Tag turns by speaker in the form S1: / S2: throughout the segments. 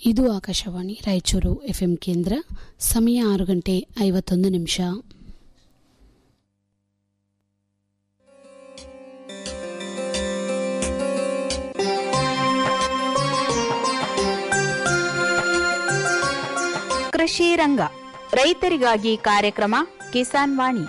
S1: ಇದು ಆಕಾಶವಾಣಿ ರಾಯಚೂರು ಎಫ್ಎಂ ಕೇಂದ್ರ ಸಮಯ ಆರು ಗಂಟೆ ಐವತ್ತೊಂದು ನಿಮಿಷ
S2: ಕೃಷಿ ರಂಗ ರೈತರಿಗಾಗಿ ಕಾರ್ಯಕ್ರಮ ಕಿಸಾನ್ ವಾಣಿ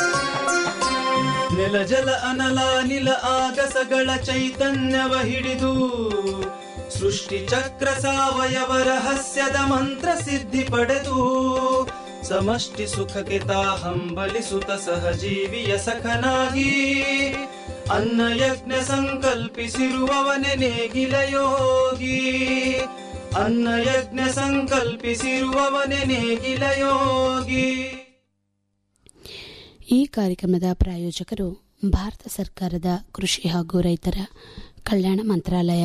S3: ನೆಲ ಜಲ ಅನಲ ನಿಲ ಆಗಸಗಳ ಚೈತನ್ಯವ ಹಿಡಿದು ಸೃಷ್ಟಿ ಚಕ್ರ ಸಾವಯವ ರಹಸ್ಯದ ಮಂತ್ರ ಸಿದ್ಧಿ ಪಡೆದು ಸಮಷ್ಟಿ ಸುಖಕ್ಕೆ ತಾ ಹಂಬಲಿಸುತ್ತ ಸಹಜೀವಿಯ ಸಖನಾಗಿ ಅನ್ನ ಯಜ್ಞ ಸಂಕಲ್ಪಿಸಿರುವವನೆ ನೇಗಿಲ ಯೋಗಿ ಅನ್ನ ಯಜ್ಞ ಸಂಕಲ್ಪಿಸಿರುವವನೆ ನೇಗಿಲ ಯೋಗಿ
S1: ಈ ಕಾರ್ಯಕ್ರಮದ ಪ್ರಾಯೋಜಕರು ಭಾರತ ಸರ್ಕಾರದ ಕೃಷಿ ಹಾಗೂ ರೈತರ ಕಲ್ಯಾಣ ಮಂತ್ರಾಲಯ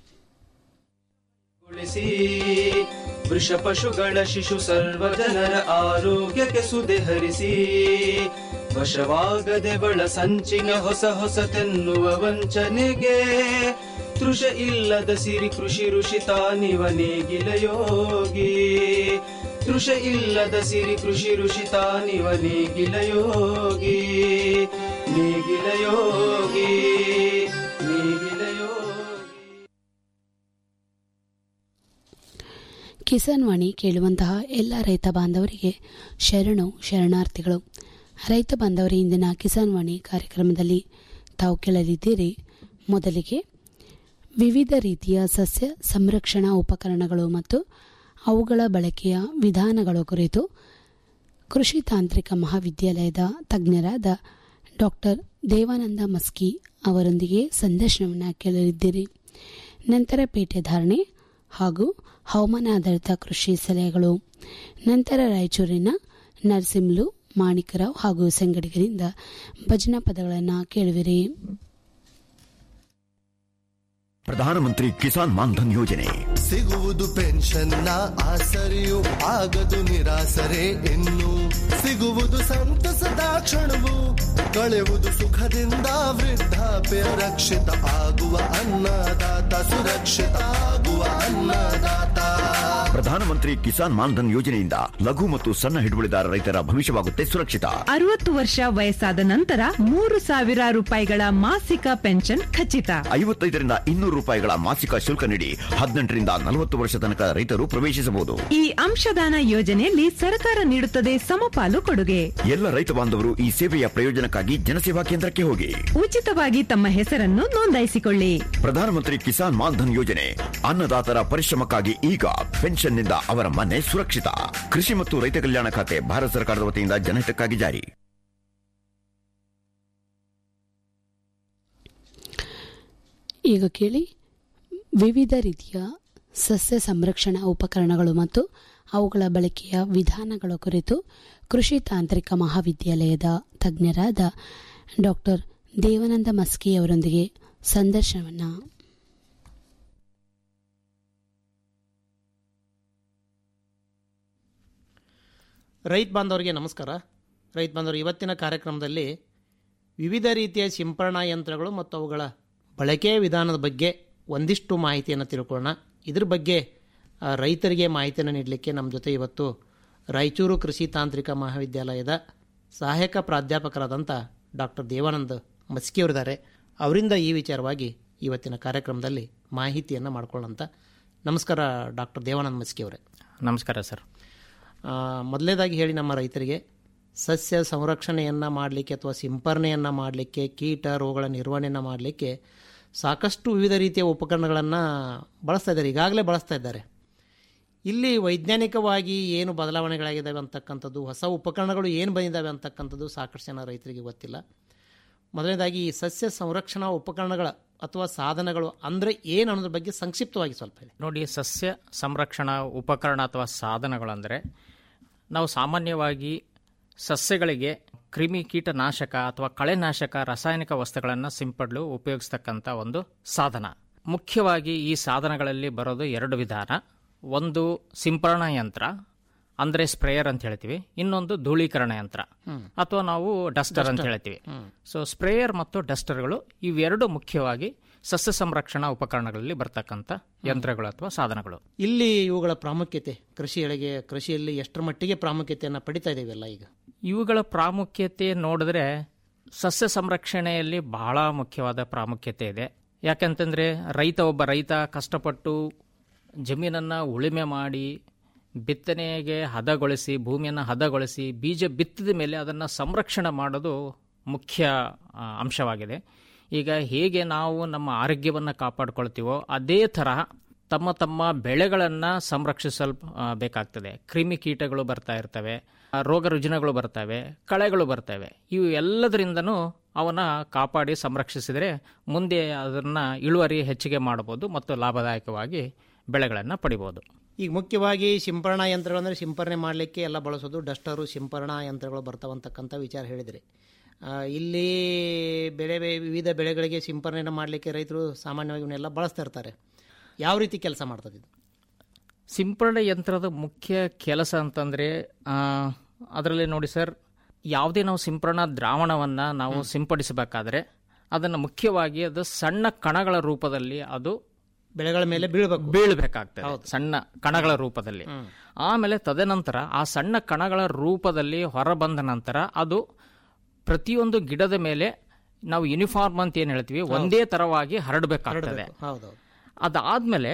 S3: ಉಳಿಸಿ ವೃಷ ಪಶುಗಳ ಶಿಶು ಸರ್ವ ಜನರ ಆರೋಗ್ಯಕ್ಕೆ ಸುದೆ ಹರಿಸಿ ವಶವಾಗದೆ ಬಳ ಸಂಚಿನ ಹೊಸ ಹೊಸತೆನ್ನುವ ವಂಚನೆಗೆ ತೃಷ ಇಲ್ಲದ ಸಿರಿ ಕೃಷಿ ಋಷಿ ತಾನಿವ ನೇಗಿಲ ಯೋಗಿ ತೃಷ ಇಲ್ಲದ ಸಿರಿ ಕೃಷಿ ಋಷಿ ತಾನಿವ ನೇಗಿಲ ಯೋಗಿ ನೇಗಿಲ ಯೋಗಿ ನೇಗಿಲ ಯೋಗಿ
S1: ಕಿಸಾನ್ ವಾಣಿ ಕೇಳುವಂತಹ ಎಲ್ಲ ರೈತ ಬಾಂಧವರಿಗೆ ಶರಣು ಶರಣಾರ್ಥಿಗಳು ರೈತ ಬಾಂಧವರ ಇಂದಿನ ಕಿಸಾನ್ ವಾಣಿ ಕಾರ್ಯಕ್ರಮದಲ್ಲಿ ತಾವು ಕೇಳಲಿದ್ದೀರಿ ಮೊದಲಿಗೆ ವಿವಿಧ ರೀತಿಯ ಸಸ್ಯ ಸಂರಕ್ಷಣಾ ಉಪಕರಣಗಳು ಮತ್ತು ಅವುಗಳ ಬಳಕೆಯ ವಿಧಾನಗಳ ಕುರಿತು ಕೃಷಿ ತಾಂತ್ರಿಕ ಮಹಾವಿದ್ಯಾಲಯದ ತಜ್ಞರಾದ ಡಾಕ್ಟರ್ ದೇವಾನಂದ ಮಸ್ಕಿ ಅವರೊಂದಿಗೆ ಸಂದರ್ಶನವನ್ನು ಕೇಳಲಿದ್ದೀರಿ ನಂತರ ಪೇಟೆ ಧಾರಣೆ ಹಾಗೂ ಹವಾಮಾನ ಆಧಾರಿತ ಕೃಷಿ ಸಲಹೆಗಳು ನಂತರ ರಾಯಚೂರಿನ ನರಸಿಂಹಲು ಮಾಣಿಕರಾವ್ ಹಾಗೂ ಸಂಗಡಿಗರಿಂದ ಭಜನಾ ಪದಗಳನ್ನು ಕೇಳುವಿರಿ
S4: ಪ್ರಧಾನಮಂತ್ರಿ ಕಿಸಾನ್ ಮಾನ್ಧನ್ ಯೋಜನೆ
S5: ಸಿಗುವುದು ಪೆನ್ಷನ್ನ ಆಸರೆಯು ಆಗದು ನಿರಾಸರೆ ಇನ್ನು ಸಿಗುವುದು ಸಂತಸದ ಕ್ಷಣವು ಕಳೆಯುವುದು ಸುಖದಿಂದ ವೃದ್ಧಾಪ್ಯ ರಕ್ಷಿತ ಆಗುವ ಅನ್ನದಾತ ಸುರಕ್ಷಿತ ಆಗುವ ಅನ್ನದಾತ
S4: ಪ್ರಧಾನಮಂತ್ರಿ ಕಿಸಾನ್ ಮಾನ್ಧನ್ ಯೋಜನೆಯಿಂದ ಲಘು ಮತ್ತು ಸಣ್ಣ ಹಿಡುವಳಿದಾರ ರೈತರ ಭವಿಷ್ಯವಾಗುತ್ತೆ ಸುರಕ್ಷಿತ
S6: ಅರವತ್ತು ವರ್ಷ ವಯಸ್ಸಾದ ನಂತರ ಮೂರು ಸಾವಿರ ರೂಪಾಯಿಗಳ ಮಾಸಿಕ ಪೆನ್ಷನ್ ಖಚಿತ
S4: ಐವತ್ತೈದರಿಂದ ಇನ್ನೂರು ರೂಪಾಯಿಗಳ ಮಾಸಿಕ ಶುಲ್ಕ ನೀಡಿ ಹದಿನೆಂಟರಿಂದ ನಲವತ್ತು ವರ್ಷ ತನಕ ರೈತರು ಪ್ರವೇಶಿಸಬಹುದು
S6: ಈ ಅಂಶದಾನ ಯೋಜನೆಯಲ್ಲಿ ಸರ್ಕಾರ ನೀಡುತ್ತದೆ ಸಮಪಾಲು ಕೊಡುಗೆ
S4: ಎಲ್ಲ ರೈತ ಬಾಂಧವರು ಈ ಸೇವೆಯ ಪ್ರಯೋಜನಕ್ಕಾಗಿ ಜನಸೇವಾ ಕೇಂದ್ರಕ್ಕೆ ಹೋಗಿ
S6: ಉಚಿತವಾಗಿ ತಮ್ಮ ಹೆಸರನ್ನು ನೋಂದಾಯಿಸಿಕೊಳ್ಳಿ
S4: ಪ್ರಧಾನಮಂತ್ರಿ ಕಿಸಾನ್ ಮಾನ್ಧನ್ ಯೋಜನೆ ಅನ್ನದಾತರ ಪರಿಶ್ರಮಕ್ಕಾಗಿ ಈಗ ಪೆನ್ಷನ್ನಿಂದ ಅವರ ಮನೆ ಸುರಕ್ಷಿತ ಕೃಷಿ ಮತ್ತು ರೈತ ಕಲ್ಯಾಣ ಖಾತೆ ಭಾರತ ಸರ್ಕಾರದ ವತಿಯಿಂದ ಜನಹಿತಕ್ಕಾಗಿ ಜಾರಿ
S1: ಈಗ ಕೇಳಿ ವಿವಿಧ ರೀತಿಯ ಸಸ್ಯ ಸಂರಕ್ಷಣಾ ಉಪಕರಣಗಳು ಮತ್ತು ಅವುಗಳ ಬಳಕೆಯ ವಿಧಾನಗಳ ಕುರಿತು ಕೃಷಿ ತಾಂತ್ರಿಕ ಮಹಾವಿದ್ಯಾಲಯದ ತಜ್ಞರಾದ ಡಾಕ್ಟರ್ ದೇವಾನಂದ ಮಸ್ಕಿ ಅವರೊಂದಿಗೆ ಸಂದರ್ಶನವನ್ನು
S7: ರೈತ ಬಾಂಧವರಿಗೆ ನಮಸ್ಕಾರ ರೈತ ಬಾಂಧವರು ಇವತ್ತಿನ ಕಾರ್ಯಕ್ರಮದಲ್ಲಿ ವಿವಿಧ ರೀತಿಯ ಸಿಂಪರಣಾ ಯಂತ್ರಗಳು ಮತ್ತು ಅವುಗಳ ಬಳಕೆಯ ವಿಧಾನದ ಬಗ್ಗೆ ಒಂದಿಷ್ಟು ಮಾಹಿತಿಯನ್ನು ತಿಳ್ಕೊಳ್ಳೋಣ ಇದ್ರ ಬಗ್ಗೆ ಆ, ರೈತರಿಗೆ ಮಾಹಿತಿಯನ್ನು ನೀಡಲಿಕ್ಕೆ ನಮ್ಮ ಜೊತೆ ಇವತ್ತು ರಾಯಚೂರು ಕೃಷಿ ತಾಂತ್ರಿಕ ಮಹಾವಿದ್ಯಾಲಯದ ಸಹಾಯಕ ಪ್ರಾಧ್ಯಾಪಕರಾದಂಥ ಡಾಕ್ಟರ್ ದೇವಾನಂದ್ ಮಸ್ಕಿಯವರಿದ್ದಾರೆ ಅವರಿಂದ ಈ ವಿಚಾರವಾಗಿ ಇವತ್ತಿನ ಕಾರ್ಯಕ್ರಮದಲ್ಲಿ ಮಾಹಿತಿಯನ್ನು ಮಾಡ್ಕೊಳ್ಳೋಂಥ ನಮಸ್ಕಾರ ಡಾಕ್ಟರ್ ದೇವಾನಂದ್ ಮಸ್ಕಿ ಅವರೇ
S8: ನಮಸ್ಕಾರ ಸರ್
S7: ಆ, ಮೊದಲನೇದಾಗಿ ಹೇಳಿ ನಮ್ಮ ರೈತರಿಗೆ ಸಸ್ಯ ಸಂರಕ್ಷಣೆಯನ್ನು ಮಾಡಲಿಕ್ಕೆ ಅಥವಾ ಸಿಂಪರಣೆಯನ್ನು ಮಾಡಲಿಕ್ಕೆ ಕೀಟ ರೋಗಗಳ ನಿರ್ವಹಣೆಯನ್ನು ಮಾಡಲಿಕ್ಕೆ ಸಾಕಷ್ಟು ವಿವಿಧ ರೀತಿಯ ಉಪಕರಣಗಳನ್ನು ಬಳಸ್ತಾ ಇದ್ದಾರೆ ಈಗಾಗಲೇ ಬಳಸ್ತಾ ಇದ್ದಾರೆ ಇಲ್ಲಿ ವೈಜ್ಞಾನಿಕವಾಗಿ ಏನು ಬದಲಾವಣೆಗಳಾಗಿದ್ದಾವೆ ಅಂತಕ್ಕಂಥದ್ದು ಹೊಸ ಉಪಕರಣಗಳು ಏನು ಬಂದಿದ್ದಾವೆ ಅಂತಕ್ಕಂಥದ್ದು ಸಾಕಷ್ಟು ಜನ ರೈತರಿಗೆ ಗೊತ್ತಿಲ್ಲ ಮೊದಲನೇದಾಗಿ ಈ ಸಸ್ಯ ಸಂರಕ್ಷಣಾ ಉಪಕರಣಗಳ ಅಥವಾ ಸಾಧನಗಳು ಅಂದರೆ ಏನು ಅನ್ನೋದ್ರ ಬಗ್ಗೆ ಸಂಕ್ಷಿಪ್ತವಾಗಿ ಸ್ವಲ್ಪ ಹೇಳಿ
S8: ನೋಡಿ ಸಸ್ಯ ಸಂರಕ್ಷಣಾ ಉಪಕರಣ ಅಥವಾ ಸಾಧನಗಳಂದರೆ ನಾವು ಸಾಮಾನ್ಯವಾಗಿ ಸಸ್ಯಗಳಿಗೆ ಕ್ರಿಮಿ ಕೀಟನಾಶಕ ಅಥವಾ ಕಳೆನಾಶಕ ರಾಸಾಯನಿಕ ವಸ್ತುಗಳನ್ನು ಸಿಂಪಡಲು ಉಪಯೋಗಿಸ್ತಕ್ಕಂಥ ಒಂದು ಸಾಧನ ಮುಖ್ಯವಾಗಿ ಈ ಸಾಧನಗಳಲ್ಲಿ ಬರೋದು ಎರಡು ವಿಧಾನ ಒಂದು ಸಿಂಪರಣಾ ಯಂತ್ರ ಅಂದರೆ ಸ್ಪ್ರೇಯರ್ ಅಂತ ಹೇಳ್ತೀವಿ ಇನ್ನೊಂದು ಧೂಳೀಕರಣ ಯಂತ್ರ ಅಥವಾ ನಾವು ಡಸ್ಟರ್ ಅಂತ ಹೇಳ್ತೀವಿ ಸೊ ಸ್ಪ್ರೇಯರ್ ಮತ್ತು ಡಸ್ಟರ್ಗಳು ಇವೆರಡು ಮುಖ್ಯವಾಗಿ ಸಸ್ಯ ಸಂರಕ್ಷಣಾ ಉಪಕರಣಗಳಲ್ಲಿ ಬರ್ತಕ್ಕಂಥ ಯಂತ್ರಗಳು ಅಥವಾ ಸಾಧನಗಳು
S7: ಇಲ್ಲಿ ಇವುಗಳ ಪ್ರಾಮುಖ್ಯತೆ ಕೃಷಿಯೊಳಗೆ ಕೃಷಿಯಲ್ಲಿ ಎಷ್ಟರ ಮಟ್ಟಿಗೆ ಪ್ರಾಮುಖ್ಯತೆಯನ್ನು ಪಡಿತಾ ಇದ್ದೇವೆಲ್ಲ ಈಗ
S8: ಇವುಗಳ ಪ್ರಾಮುಖ್ಯತೆ ನೋಡಿದ್ರೆ ಸಸ್ಯ ಸಂರಕ್ಷಣೆಯಲ್ಲಿ ಬಹಳ ಮುಖ್ಯವಾದ ಪ್ರಾಮುಖ್ಯತೆ ಇದೆ ಯಾಕಂತಂದರೆ ರೈತ ಒಬ್ಬ ರೈತ ಕಷ್ಟಪಟ್ಟು ಜಮೀನನ್ನು ಉಳುಮೆ ಮಾಡಿ ಬಿತ್ತನೆಗೆ ಹದಗೊಳಿಸಿ ಭೂಮಿಯನ್ನು ಹದಗೊಳಿಸಿ ಬೀಜ ಬಿತ್ತಿದ ಮೇಲೆ ಅದನ್ನು ಸಂರಕ್ಷಣೆ ಮಾಡೋದು ಮುಖ್ಯ ಆ, ಅಂಶವಾಗಿದೆ ಈಗ ಹೇಗೆ ನಾವು ನಮ್ಮ ಆರೋಗ್ಯವನ್ನು ಕಾಪಾಡ್ಕೊಳ್ತೀವೋ ಅದೇ ತರಹ ತಮ್ಮ ತಮ್ಮ ಬೆಳೆಗಳನ್ನು ಸಂರಕ್ಷಿಸಲ್ ಆ, ಬೇಕಾಗ್ತದೆ ಕ್ರಿಮಿಕೀಟಗಳು ಬರ್ತಾ ಇರ್ತವೆ ಆ, ರೋಗ ರುಜಿನಗಳು ಬರ್ತವೆ ಕಳೆಗಳು ಬರ್ತವೆ ಇವು ಎಲ್ಲದರಿಂದನೂ ಅವನ್ನ ಕಾಪಾಡಿ ಸಂರಕ್ಷಿಸಿದರೆ ಮುಂದೆ ಅದನ್ನು ಇಳುವರಿ ಹೆಚ್ಚಿಗೆ ಮಾಡಬಹುದು ಮತ್ತು ಲಾಭದಾಯಕವಾಗಿ ಬೆಳೆಗಳನ್ನು ಪಡಿಬೋದು
S7: ಈಗ ಮುಖ್ಯವಾಗಿ ಸಿಂಪರಣಾ ಯಂತ್ರಗಳು ಅಂದರೆ ಸಿಂಪರಣೆ ಮಾಡಲಿಕ್ಕೆ ಎಲ್ಲ ಬಳಸೋದು ಡಸ್ಟರು ಸಿಂಪರಣಾ ಯಂತ್ರಗಳು ಬರ್ತಾವಂತಕ್ಕಂಥ ವಿಚಾರ ಹೇಳಿದ್ರಿ ಆ, ಇಲ್ಲಿ ಬೆಳೆ ಬೆ- ವಿವಿಧ ಬೆಳೆಗಳಿಗೆ ಸಿಂಪರಣೆ ಮಾಡಲಿಕ್ಕೆ ರೈತರು ಸಾಮಾನ್ಯವಾಗಿ ಇವನ್ನೆಲ್ಲ ಬಳಸ್ತಾ ಇರ್ತಾರೆ ಯಾವ ರೀತಿ ಕೆಲಸ ಮಾಡ್ತದೆ ಇದು
S8: ಸಿಂಪರಣೆ ಯಂತ್ರದ ಮುಖ್ಯ ಕೆಲಸ ಅಂತಂದರೆ ಅದರಲ್ಲಿ ನೋಡಿ ಸರ್ ಯಾವುದೇ ನಾವು ಸಿಂಪರಣಾ ದ್ರಾವಣವನ್ನು ನಾವು ಸಿಂಪಡಿಸಬೇಕಾದ್ರೆ ಅದನ್ನು ಮುಖ್ಯವಾಗಿ ಅದು ಸಣ್ಣ ಕಣಗಳ ರೂಪದಲ್ಲಿ ಅದು
S7: ಬೆಳೆಗಳ ಮೇಲೆ ಬೀಳಬೇಕು
S8: ಬೀಳಬೇಕಾಗ್ತದೆ ಸಣ್ಣ ಕಣಗಳ ರೂಪದಲ್ಲಿ ಆಮೇಲೆ ತದನಂತರ ಆ ಸಣ್ಣ ಕಣಗಳ ರೂಪದಲ್ಲಿ ಹೊರಬಂದ ನಂತರ ಅದು ಪ್ರತಿಯೊಂದು ಗಿಡದ ಮೇಲೆ ನಾವು ಯೂನಿಫಾರ್ಮ್ ಅಂತ ಏನು ಹೇಳ್ತೀವಿ ಒಂದೇ ತರವಾಗಿ ಹರಡಬೇಕಾಗ್ತದೆ
S7: ಹೌದೌದು
S8: ಅದಾದ್ಮೇಲೆ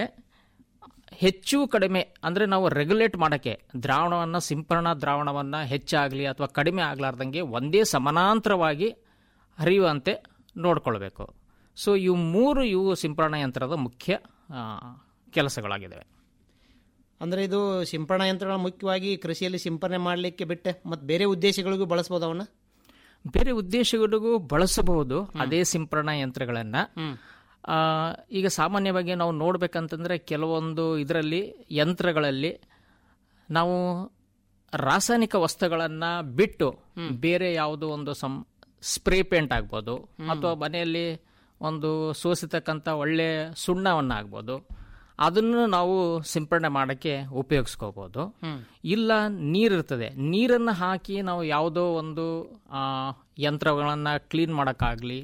S8: ಹೆಚ್ಚು ಕಡಿಮೆ ಅಂದರೆ ನಾವು ರೆಗ್ಯುಲೇಟ್ ಮಾಡೋಕ್ಕೆ ದ್ರಾವಣವನ್ನು ಸಿಂಪರಣಾ ದ್ರಾವಣವನ್ನು ಹೆಚ್ಚಾಗಲಿ ಅಥವಾ ಕಡಿಮೆ ಆಗಲಾರ್ದಂಗೆ ಒಂದೇ ಸಮಾನಾಂತರವಾಗಿ ಹರಿಯುವಂತೆ ನೋಡ್ಕೊಳ್ಬೇಕು ಸೊ ಇವು ಮೂರು ಇವು ಸಿಂಪರಣಾ ಯಂತ್ರದ ಮುಖ್ಯ ಆ, ಕೆಲಸಗಳಾಗಿದ್ದಾವೆ
S7: ಅಂದರೆ ಇದು ಸಿಂಪರಣಾ ಯಂತ್ರಗಳ ಮುಖ್ಯವಾಗಿ ಕೃಷಿಯಲ್ಲಿ ಸಿಂಪರಣೆ ಮಾಡಲಿಕ್ಕೆ ಬಿಟ್ಟೆ ಮತ್ತು ಬೇರೆ ಉದ್ದೇಶಗಳಿಗೂ ಬಳಸ್ಬೋದು ಅವನ್ನ
S8: ಬೇರೆ ಉದ್ದೇಶಗಳಿಗೂ ಬಳಸಬಹುದು ಅದೇ ಸಿಂಪರಣಾ ಯಂತ್ರಗಳನ್ನು ಆ, ಈಗ ಸಾಮಾನ್ಯವಾಗಿ ನಾವು ನೋಡ್ಬೇಕಂತಂದ್ರೆ ಕೆಲವೊಂದು ಇದರಲ್ಲಿ ಯಂತ್ರಗಳಲ್ಲಿ ನಾವು ರಾಸಾಯನಿಕ ವಸ್ತುಗಳನ್ನು ಬಿಟ್ಟು ಬೇರೆ ಯಾವುದೋ ಒಂದು ಸಂ ಸ್ಪ್ರೇ ಪೇಂಟ್ ಆಗ್ಬೋದು ಅಥವಾ ಮನೆಯಲ್ಲಿ ಒಂದು ಸೋಸಿತಕ್ಕಂಥ ಒಳ್ಳೆ ಸುಣ್ಣವನ್ನು ಆಗ್ಬೋದು ಅದನ್ನು ನಾವು ಸಿಂಪರಣೆ ಮಾಡೋಕ್ಕೆ ಉಪಯೋಗಿಸ್ಕೋಬೋದು ಇಲ್ಲ ನೀರಿರ್ತದೆ ನೀರನ್ನು ಹಾಕಿ ನಾವು ಯಾವುದೋ ಒಂದು ಆ, ಯಂತ್ರಗಳನ್ನು ಕ್ಲೀನ್ ಮಾಡೋಕ್ಕಾಗಲಿ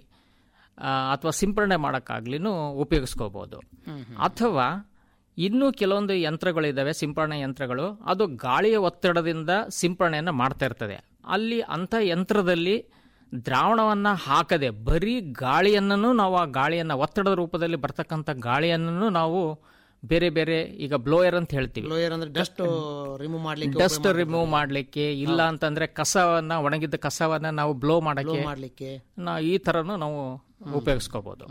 S8: ಅಥವಾ ಸಿಂಪರಣೆ ಮಾಡೋಕ್ಕಾಗ್ಲಿನೂ ಉಪಯೋಗಿಸ್ಕೋಬೋದು ಅಥವಾ ಇನ್ನೂ ಕೆಲವೊಂದು ಯಂತ್ರಗಳಿದ್ದಾವೆ ಸಿಂಪರಣೆ ಯಂತ್ರಗಳು ಅದು ಗಾಳಿಯ ಒತ್ತಡದಿಂದ ಸಿಂಪರಣೆಯನ್ನು ಮಾಡ್ತಾ ಇರ್ತದೆ ಅಲ್ಲಿ ಅಂಥ ಯಂತ್ರದಲ್ಲಿ ದ್ರಾವಣವನ್ನು ಹಾಕದೆ ಬರೀ ಗಾಳಿಯನ್ನು ನಾವು ಆ ಗಾಳಿಯನ್ನು ಒತ್ತಡದ ರೂಪದಲ್ಲಿ ಬರ್ತಕ್ಕಂಥ ಗಾಳಿಯನ್ನು ನಾವು ಬೇರೆ ಬೇರೆ ಈಗ ಬ್ಲೋಯರ್ ಅಂತ ಹೇಳ್ತೀವಿ
S7: ಲೋಯರ್ ಅಂದ್ರೆ ಡಸ್ಟ್ ರಿಮೂವ್ ಮಾಡ್ಲಿಕ್ಕೆ
S8: ಡಸ್ಟ್ ರಿಮೂವ್ ಮಾಡಲಿಕ್ಕೆ ಇಲ್ಲ ಅಂತಂದ್ರೆ ಕಸವನ್ನ ಒಣಗಿದ್ದ ಕಸವನ್ನ ನಾವು ಬ್ಲೋ ಮಾಡಕ್ಕೆ
S7: ಮಾಡಲಿಕ್ಕೆ
S8: ನಾ ಈ ತರನು ನಾವು ಉಪಯೋಗಿಸ್ಕೋಬಹುದು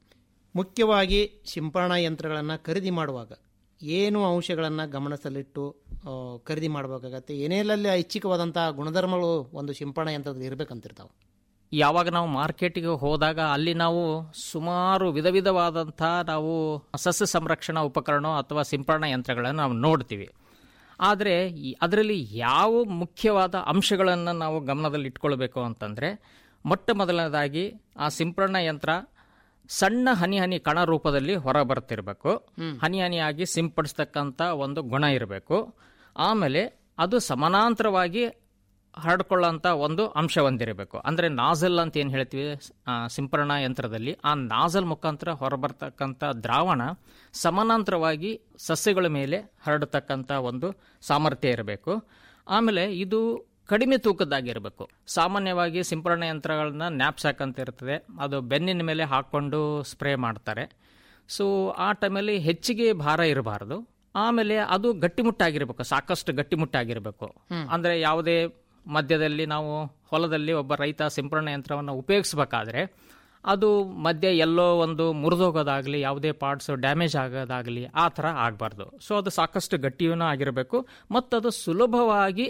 S7: ಮುಖ್ಯವಾಗಿ ಸಿಂಪರಣಾ ಯಂತ್ರಗಳನ್ನು ಖರೀದಿ ಮಾಡುವಾಗ ಏನು ಅಂಶಗಳನ್ನು ಗಮನದಲ್ಲಿಟ್ಟು ಆ, ಖರೀದಿ ಮಾಡಬೇಕಾಗತ್ತೆ ಏನೇನಲ್ಲಿ ಐಚ್ಛಿಕವಾದಂಥ ಗುಣಧರ್ಮಗಳು ಒಂದು ಸಿಂಪರಣಾ ಯಂತ್ರದಲ್ಲಿ ಇರಬೇಕಂತಿರ್ತಾವೆ
S8: ಯಾವಾಗ ನಾವು ಮಾರ್ಕೆಟಿಗೆ ಹೋದಾಗ ಅಲ್ಲಿ ನಾವು ಸುಮಾರು ವಿಧ ವಿಧವಾದಂಥ ನಾವು ಸಸ್ಯ ಸಂರಕ್ಷಣಾ ಉಪಕರಣ ಅಥವಾ ಸಿಂಪರಣಾ ಯಂತ್ರಗಳನ್ನು ನಾವು ನೋಡ್ತೀವಿ ಆದರೆ ಅದರಲ್ಲಿ ಯಾವ ಮುಖ್ಯವಾದ ಅಂಶಗಳನ್ನು ನಾವು ಗಮನದಲ್ಲಿ ಇಟ್ಕೊಳ್ಬೇಕು ಅಂತಂದರೆ ಮೊಟ್ಟ ಮೊದಲನೇದಾಗಿ ಆ ಸಿಂಪರಣಾ ಯಂತ್ರ ಸಣ್ಣ ಹನಿ ಹನಿ ಕಣ ರೂಪದಲ್ಲಿ ಹೊರ ಬರ್ತಿರ್ಬೇಕು ಹನಿ ಹನಿಯಾಗಿ ಸಿಂಪಡಿಸ್ತಕ್ಕಂಥ ಒಂದು ಗುಣ ಇರಬೇಕು ಆಮೇಲೆ ಅದು ಸಮಾನಾಂತರವಾಗಿ ಹರಡ್ಕೊಳ್ಳೋಂಥ ಒಂದು ಅಂಶ ಹೊಂದಿರಬೇಕು ಅಂದರೆ ನಾಜಲ್ ಅಂತ ಏನು ಹೇಳ್ತೀವಿ ಆ, ಸಿಂಪರಣಾ ಯಂತ್ರದಲ್ಲಿ ಆ ನಾಜಲ್ ಮುಖಾಂತರ ಹೊರಬರ್ತಕ್ಕಂಥ ದ್ರಾವಣ ಸಮಾನಾಂತರವಾಗಿ ಸಸ್ಯಗಳ ಮೇಲೆ ಹರಡತಕ್ಕಂಥ ಒಂದು ಸಾಮರ್ಥ್ಯ ಇರಬೇಕು ಆಮೇಲೆ ಇದು ಕಡಿಮೆ ತೂಕದ್ದಾಗಿರಬೇಕು ಸಾಮಾನ್ಯವಾಗಿ ಸಿಂಪರಣಾ ಯಂತ್ರಗಳನ್ನ ನ್ಯಾಪ್ಸ್ಯಾಕ್ ಅಂತ ಇರ್ತದೆ ಅದು ಬೆನ್ನಿನ ಮೇಲೆ ಹಾಕ್ಕೊಂಡು ಸ್ಪ್ರೇ ಮಾಡ್ತಾರೆ ಸೊ ಆ ಟೈಮಲ್ಲಿ ಹೆಚ್ಚಿಗೆ ಭಾರ ಇರಬಾರ್ದು ಆಮೇಲೆ ಅದು ಗಟ್ಟಿಮುಟ್ಟಾಗಿರ್ಬೇಕು ಸಾಕಷ್ಟು ಗಟ್ಟಿಮುಟ್ಟಾಗಿರಬೇಕು ಅಂದರೆ ಯಾವುದೇ ಮಧ್ಯದಲ್ಲಿ ನಾವು ಹೊಲದಲ್ಲಿ ಒಬ್ಬ ರೈತ ಸಿಂಪರಣಾ ಯಂತ್ರವನ್ನು ಉಪಯೋಗಿಸ್ಬೇಕಾದ್ರೆ ಅದು ಮಧ್ಯೆ ಎಲ್ಲೋ ಒಂದು ಮುರಿದೋಗೋದಾಗಲಿ ಯಾವುದೇ ಪಾರ್ಟ್ಸ್ ಡ್ಯಾಮೇಜ್ ಆಗೋದಾಗಲಿ ಆ ಥರ ಆಗಬಾರ್ದು ಸೊ ಅದು ಸಾಕಷ್ಟು ಗಟ್ಟಿಯೂ ಆಗಿರಬೇಕು ಮತ್ತು ಅದು ಸುಲಭವಾಗಿ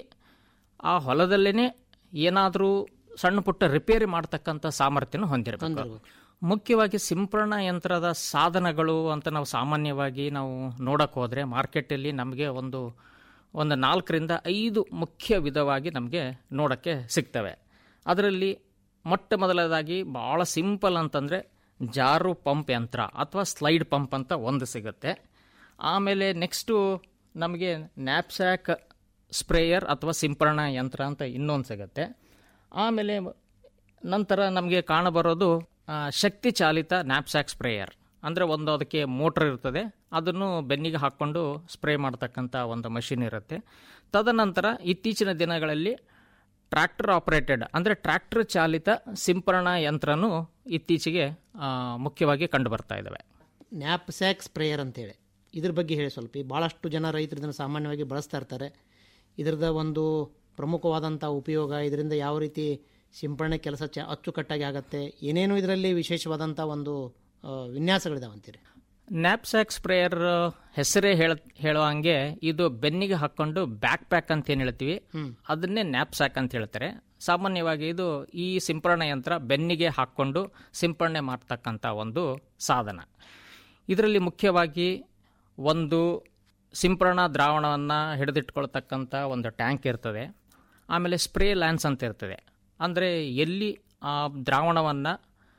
S8: ಆ ಹೊಲದಲ್ಲೇ ಏನಾದರೂ ಸಣ್ಣ ಪುಟ್ಟ ರಿಪೇರಿ ಮಾಡ್ತಕ್ಕಂಥ ಸಾಮರ್ಥ್ಯನ ಹೊಂದಿರಬೇಕು ಮುಖ್ಯವಾಗಿ ಸಿಂಪರಣಾ ಯಂತ್ರದ ಸಾಧನಗಳು ಅಂತ ನಾವು ಸಾಮಾನ್ಯವಾಗಿ ನಾವು ನೋಡಕ್ಕೆ ಹೋದರೆ ಮಾರ್ಕೆಟಲ್ಲಿ ನಮಗೆ ಒಂದು ಒಂದು ನಾಲ್ಕರಿಂದ ಐದು ಮುಖ್ಯ ವಿಧವಾಗಿ ನಮಗೆ ನೋಡೋಕ್ಕೆ ಸಿಗ್ತವೆ ಅದರಲ್ಲಿ ಮೊಟ್ಟ ಮೊದಲದಾಗಿ ಭಾಳ ಸಿಂಪಲ್ ಅಂತಂದರೆ ಜಾರು ಪಂಪ್ ಯಂತ್ರ ಅಥವಾ ಸ್ಲೈಡ್ ಪಂಪ್ ಅಂತ ಒಂದು ಸಿಗುತ್ತೆ ಆಮೇಲೆ ನೆಕ್ಸ್ಟು ನಮಗೆ ನ್ಯಾಪ್ಸ್ಯಾಕ್ ಸ್ಪ್ರೇಯರ್ ಅಥವಾ ಸಿಂಪರಣಾ ಯಂತ್ರ ಅಂತ ಇನ್ನೊಂದು ಸಿಗುತ್ತೆ ಆಮೇಲೆ ನಂತರ ನಮಗೆ ಕಾಣಬರೋದು ಆ, ಶಕ್ತಿ ಚಾಲಿತ ನ್ಯಾಪ್ಸ್ಯಾಕ್ ಸ್ಪ್ರೇಯರ್ ಅಂದರೆ ಒಂದು ಅದಕ್ಕೆ ಮೋಟ್ರ್ ಇರ್ತದೆ ಅದನ್ನು ಬೆನ್ನಿಗೆ ಹಾಕ್ಕೊಂಡು ಸ್ಪ್ರೇ ಮಾಡ್ತಕ್ಕಂಥ ಒಂದು ಮಷಿನ್ ಇರುತ್ತೆ ತದನಂತರ ಇತ್ತೀಚಿನ ದಿನಗಳಲ್ಲಿ ಟ್ರ್ಯಾಕ್ಟರ್ ಆಪರೇಟೆಡ್ ಅಂದರೆ ಟ್ರ್ಯಾಕ್ಟರ್ ಚಾಲಿತ ಸಿಂಪರಣಾ ಯಂತ್ರನೂ ಇತ್ತೀಚೆಗೆ ಆ, ಮುಖ್ಯವಾಗಿ ಕಂಡು ಬರ್ತಾ ಇದ್ದಾವೆ
S7: ನ್ಯಾಪ್ ಸ್ಯಾಕ್ ಸ್ಪ್ರೇಯರ್ ಅಂತೇಳಿ ಇದ್ರ ಬಗ್ಗೆ ಹೇಳಿ ಸ್ವಲ್ಪ ಈ ಭಾಳಷ್ಟು ಜನ ರೈತರು ಇದನ್ನು ಸಾಮಾನ್ಯವಾಗಿ ಬಳಸ್ತಾ ಇರ್ತಾರೆ ಇದರದ ಒಂದು ಪ್ರಮುಖವಾದಂಥ ಉಪಯೋಗ ಇದರಿಂದ ಯಾವ ರೀತಿ ಸಿಂಪರಣೆ ಕೆಲಸ ಚ ಅಚ್ಚುಕಟ್ಟಾಗಿ ಆಗುತ್ತೆ ಏನೇನು ಇದರಲ್ಲಿ ವಿಶೇಷವಾದಂಥ ಒಂದು ಆ, ವಿನ್ಯಾಸಗಳಿದಾವೆ ಅಂತೀರಿ
S8: ನ್ಯಾಪ್ಸ್ಯಾಕ್ ಸ್ಪ್ರೇಯರ್ ಹೆಸರೇ ಹೇಳ ಹೇಳೋ ಹಂಗೆ ಇದು ಬೆನ್ನಿಗೆ ಹಾಕ್ಕೊಂಡು ಬ್ಯಾಕ್ ಪ್ಯಾಕ್ ಅಂತ ಏನು ಹೇಳ್ತೀವಿ ಅದನ್ನೇ ನ್ಯಾಪ್ಸ್ಯಾಕ್ ಅಂತ ಹೇಳ್ತಾರೆ ಸಾಮಾನ್ಯವಾಗಿ ಇದು ಈ ಸಿಂಪರಣಾ ಯಂತ್ರ ಬೆನ್ನಿಗೆ ಹಾಕ್ಕೊಂಡು ಸಿಂಪರಣೆ ಮಾಡ್ತಕ್ಕಂಥ ಒಂದು ಸಾಧನ ಇದರಲ್ಲಿ ಮುಖ್ಯವಾಗಿ ಒಂದು ಸಿಂಪರಣಾ ದ್ರಾವಣವನ್ನು ಹಿಡಿದಿಟ್ಕೊಳ್ತಕ್ಕಂಥ ಒಂದು ಟ್ಯಾಂಕ್ ಇರ್ತದೆ ಆಮೇಲೆ ಸ್ಪ್ರೇ ಲ್ಯಾನ್ಸ್ ಅಂತ ಇರ್ತದೆ ಅಂದರೆ ಎಲ್ಲಿ ಆ ದ್ರಾವಣವನ್ನು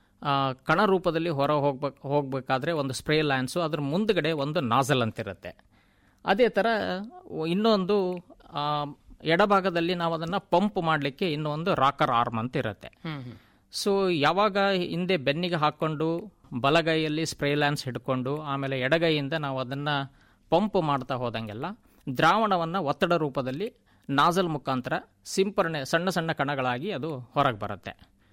S8: ಕಣ ರೂಪದಲ್ಲಿ ಹೊರ ಹೋಗ್ಬೇಕು ಹೋಗಬೇಕಾದ್ರೆ ಒಂದು ಸ್ಪ್ರೇ ಲ್ಯಾನ್ಸು ಅದ್ರ ಮುಂದ್ಗಡೆ ಒಂದು ನಾಸಲ್ ಅಂತಿರುತ್ತೆ ಅದೇ ಥರ ಇನ್ನೊಂದು ಆ, ಎಡಭಾಗದಲ್ಲಿ ನಾವು ಅದನ್ನು ಪಂಪ್ ಮಾಡಲಿಕ್ಕೆ ಇನ್ನೊಂದು ರಾಕರ್ ಆರ್ಮ್ ಅಂತ ಇರುತ್ತೆ ಸೊ ಯಾವಾಗ ಹಿಂದೆ ಬೆನ್ನಿಗೆ ಹಾಕ್ಕೊಂಡು ಬಲಗೈಯಲ್ಲಿ ಸ್ಪ್ರೇ ಲ್ಯಾನ್ಸ್ ಹಿಡ್ಕೊಂಡು ಆಮೇಲೆ ಎಡಗೈಯಿಂದ ನಾವು ಅದನ್ನು ಪಂಪ್ ಮಾಡ್ತಾ ಹೋದಂಗೆಲ್ಲ ದ್ರಾವಣವನ್ನು ಒತ್ತಡ ರೂಪದಲ್ಲಿ ನಾಜಲ್ ಮುಖಾಂತರ ಸಿಂಪರಣೆ ಸಣ್ಣ ಸಣ್ಣ ಕಣಗಳಾಗಿ ಅದು ಹೊರಗೆ ಬರುತ್ತೆ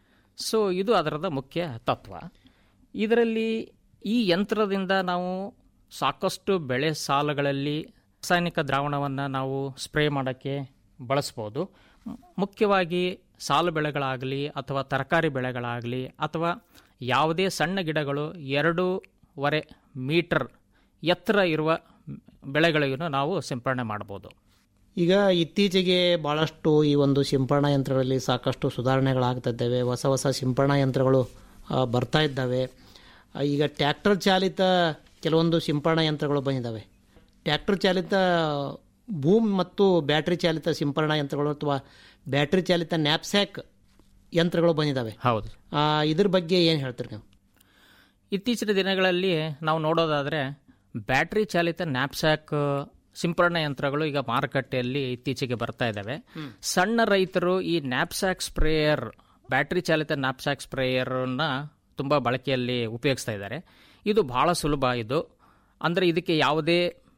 S8: ಸೊ ಇದು ಅದರದ ಮುಖ್ಯ ತತ್ವ ಇದರಲ್ಲಿ ಈ ಯಂತ್ರದಿಂದ ನಾವು ಸಾಕಷ್ಟು ಬೆಳೆ ಸಾಲುಗಳಲ್ಲಿ ರಾಸಾಯನಿಕ ದ್ರಾವಣವನ್ನು ನಾವು ಸ್ಪ್ರೇ ಮಾಡೋಕ್ಕೆ ಬಳಸ್ಬೋದು ಮ್- ಮುಖ್ಯವಾಗಿ ಸಾಲು ಬೆಳೆಗಳಾಗಲಿ ಅಥವಾ ತರಕಾರಿ ಬೆಳೆಗಳಾಗಲಿ ಅಥವಾ ಯಾವುದೇ ಸಣ್ಣ ಗಿಡಗಳು ಎರಡೂವರೆ ಮೀಟರ್ ಎತ್ತರ ಇರುವ ಬೆಳೆಗಳಿಗೂ ನಾವು ಸಿಂಪರಣೆ ಮಾಡ್ಬೋದು
S7: ಈಗ ಇತ್ತೀಚೆಗೆ ಭಾಳಷ್ಟು ಈ ಒಂದು ಸಿಂಪರಣಾ ಯಂತ್ರಗಳಲ್ಲಿ ಸಾಕಷ್ಟು ಸುಧಾರಣೆಗಳಾಗ್ತಾ ಇದ್ದಾವೆ ಹೊಸ ಹೊಸ ಸಿಂಪರಣಾ ಯಂತ್ರಗಳು ಆ, ಬರ್ತಾ ಇದ್ದಾವೆ ಆ, ಈಗ ಟ್ರ್ಯಾಕ್ಟರ್ ಚಾಲಿತ ಕೆಲವೊಂದು ಸಿಂಪರಣಾ ಯಂತ್ರಗಳು ಬಂದಿದ್ದಾವೆ ಟ್ರ್ಯಾಕ್ಟರ್ ಚಾಲಿತ ಬೂಮ್ ಮತ್ತು ಬ್ಯಾಟ್ರಿ ಚಾಲಿತ ಸಿಂಪರಣಾ ಯಂತ್ರಗಳು ಅಥವಾ ಬ್ಯಾಟ್ರಿ ಚಾಲಿತ ನ್ಯಾಪ್ಸ್ಯಾಕ್ ಯಂತ್ರಗಳು ಬಂದಿದ್ದಾವೆ
S8: ಹೌದು
S7: ಆ, ಇದ್ರ ಬಗ್ಗೆ ಏನು ಹೇಳ್ತೀರಿ ನೀವು
S8: ಇತ್ತೀಚಿನ ದಿನಗಳಲ್ಲಿ ನಾವು ನೋಡೋದಾದರೆ ಬ್ಯಾಟ್ರಿ ಚಾಲಿತ ನ್ಯಾಪ್ಸ್ಯಾಕ್ ಸಿಂಪರಣಾ ಯಂತ್ರಗಳು ಈಗ ಮಾರುಕಟ್ಟೆಯಲ್ಲಿ ಇತ್ತೀಚೆಗೆ ಬರ್ತಾ ಇದ್ದಾವೆ ಸಣ್ಣ ರೈತರು ಈ ನ್ಯಾಪ್ಸ್ಯಾಕ್ ಸ್ಪ್ರೇಯರ್ ಬ್ಯಾಟ್ರಿ ಚಾಲಿತ ನ್ಯಾಪ್ಸ್ಯಾಕ್ ಸ್ಪ್ರೇಯರ್ನ ತುಂಬ ಬಳಕೆಯಲ್ಲಿ ಉಪಯೋಗಿಸ್ತಾ ಇದ್ದಾರೆ ಇದು ಬಹಳ ಸುಲಭ ಇದು ಅಂದರೆ ಇದಕ್ಕೆ ಯಾವುದೇ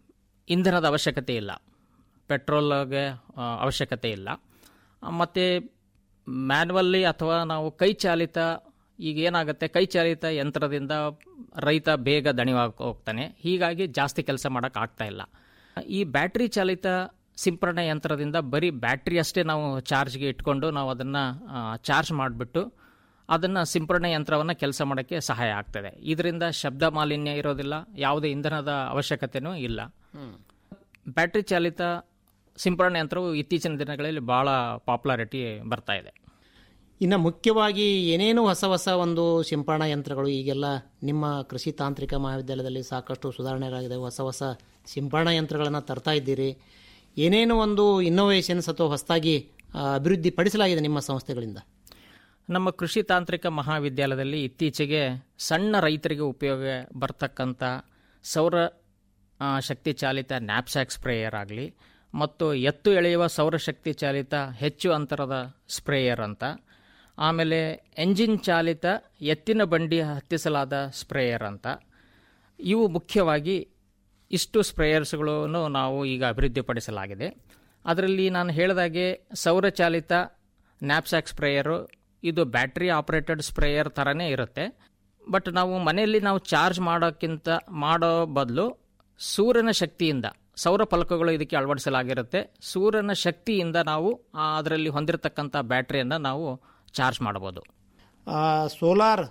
S8: ಇಂಧನದ ಅವಶ್ಯಕತೆ ಇಲ್ಲ ಪೆಟ್ರೋಲ್ಗೆ ಆ, ಅವಶ್ಯಕತೆ ಇಲ್ಲ ಮತ್ತು ಮ್ಯಾನ್ವಲ್ಲಿ ಅಥವಾ ನಾವು ಕೈ ಚಾಲಿತ ಈಗ ಏನಾಗುತ್ತೆ ಕೈ ಚಾಲಿತ ಯಂತ್ರದಿಂದ ರೈತ ಬೇಗ ದಣಿವಾಗಿ ಹೋಗ್ತಾನೆ ಹೀಗಾಗಿ ಜಾಸ್ತಿ ಕೆಲಸ ಮಾಡೋಕೆ ಆಗ್ತಾ ಇಲ್ಲ ಈ ಬ್ಯಾಟ್ರಿ ಚಾಲಿತ ಸಿಂಪರಣೆ ಯಂತ್ರದಿಂದ ಬರೀ ಬ್ಯಾಟ್ರಿ ಅಷ್ಟೇ ನಾವು ಚಾರ್ಜ್ಗೆ ಇಟ್ಕೊಂಡು ನಾವು ಅದನ್ನು ಚಾರ್ಜ್ ಮಾಡಿಬಿಟ್ಟು ಅದನ್ನು ಸಿಂಪರಣೆ ಯಂತ್ರವನ್ನು ಕೆಲಸ ಮಾಡೋಕ್ಕೆ ಸಹಾಯ ಆಗ್ತದೆ ಇದರಿಂದ ಶಬ್ದ ಮಾಲಿನ್ಯ ಇರೋದಿಲ್ಲ ಯಾವುದೇ ಇಂಧನದ ಅವಶ್ಯಕತೆನೂ ಇಲ್ಲ ಬ್ಯಾಟ್ರಿ ಚಾಲಿತ ಸಿಂಪರಣೆ ಯಂತ್ರವು ಇತ್ತೀಚಿನ ದಿನಗಳಲ್ಲಿ ಭಾಳ ಪಾಪ್ಯುಲಾರಿಟಿ ಬರ್ತಾ ಇದೆ
S7: ಇನ್ನು ಮುಖ್ಯವಾಗಿ ಏನೇನು ಹೊಸ ಹೊಸ ಒಂದು ಸಿಂಪರಣಾ ಯಂತ್ರಗಳು ಈಗೆಲ್ಲ ನಿಮ್ಮ ಕೃಷಿ ತಾಂತ್ರಿಕ ಮಹಾವಿದ್ಯಾಲಯದಲ್ಲಿ ಸಾಕಷ್ಟು ಸುಧಾರಣೆಗಳಾಗಿದೆ ಹೊಸ ಹೊಸ ಸಿಂಪರಣಾ ಯಂತ್ರಗಳನ್ನು ತರ್ತಾ ಇದ್ದೀರಿ ಏನೇನು ಒಂದು ಇನ್ನೋವೇಷನ್ಸ್ ಅಥವಾ ಹೊಸದಾಗಿ ಅಭಿವೃದ್ಧಿ ಪಡಿಸಲಾಗಿದೆ ನಿಮ್ಮ ಸಂಸ್ಥೆಗಳಿಂದ
S8: ನಮ್ಮ ಕೃಷಿ ತಾಂತ್ರಿಕ ಮಹಾವಿದ್ಯಾಲಯದಲ್ಲಿ ಇತ್ತೀಚೆಗೆ ಸಣ್ಣ ರೈತರಿಗೆ ಉಪಯೋಗ ಬರ್ತಕ್ಕಂಥ ಸೌರ ಆ, ಶಕ್ತಿ ಚಾಲಿತ ನ್ಯಾಪ್ಸ್ಯಾಕ್ ಸ್ಪ್ರೇಯರ್ ಆಗಲಿ ಮತ್ತು ಎತ್ತು ಎಳೆಯುವ ಸೌರಶಕ್ತಿ ಚಾಲಿತ ಹೆಚ್ಚು ಅಂತರದ ಸ್ಪ್ರೇಯರ್ ಅಂತ ಆಮೇಲೆ ಎಂಜಿನ್ ಚಾಲಿತ ಎತ್ತಿನ ಬಂಡಿ ಹತ್ತಿಸಲಾದ ಸ್ಪ್ರೇಯರ್ ಅಂತ ಇವು ಮುಖ್ಯವಾಗಿ ಇಷ್ಟು ಸ್ಪ್ರೇಯರ್ಸ್ಗಳನ್ನು ನಾವು ಈಗ ಅಭಿವೃದ್ಧಿಪಡಿಸಲಾಗಿದೆ ಅದರಲ್ಲಿ ನಾನು ಹೇಳಿದಾಗೆ ಸೌರಚಾಲಿತ ನ್ಯಾಪ್ಸ್ಯಾಕ್ ಸ್ಪ್ರೇಯರು ಇದು ಬ್ಯಾಟ್ರಿ ಆಪರೇಟೆಡ್ ಸ್ಪ್ರೇಯರ್ ಥರನೇ ಇರುತ್ತೆ ಬಟ್ ನಾವು ಮನೆಯಲ್ಲಿ ನಾವು ಚಾರ್ಜ್ ಮಾಡೋಕ್ಕಿಂತ ಮಾಡೋ ಬದಲು ಸೂರ್ಯನ ಶಕ್ತಿಯಿಂದ ಸೌರ ಫಲಕಗಳು ಇದಕ್ಕೆ ಅಳವಡಿಸಲಾಗಿರುತ್ತೆ ಸೂರ್ಯನ ಶಕ್ತಿಯಿಂದ ನಾವು ಆ, ಅದರಲ್ಲಿ ಹೊಂದಿರತಕ್ಕಂಥ ಬ್ಯಾಟ್ರಿಯನ್ನು ನಾವು ಚಾರ್ಜ್ ಮಾಡ್ಬೋದು
S7: ಸೋಲಾರ್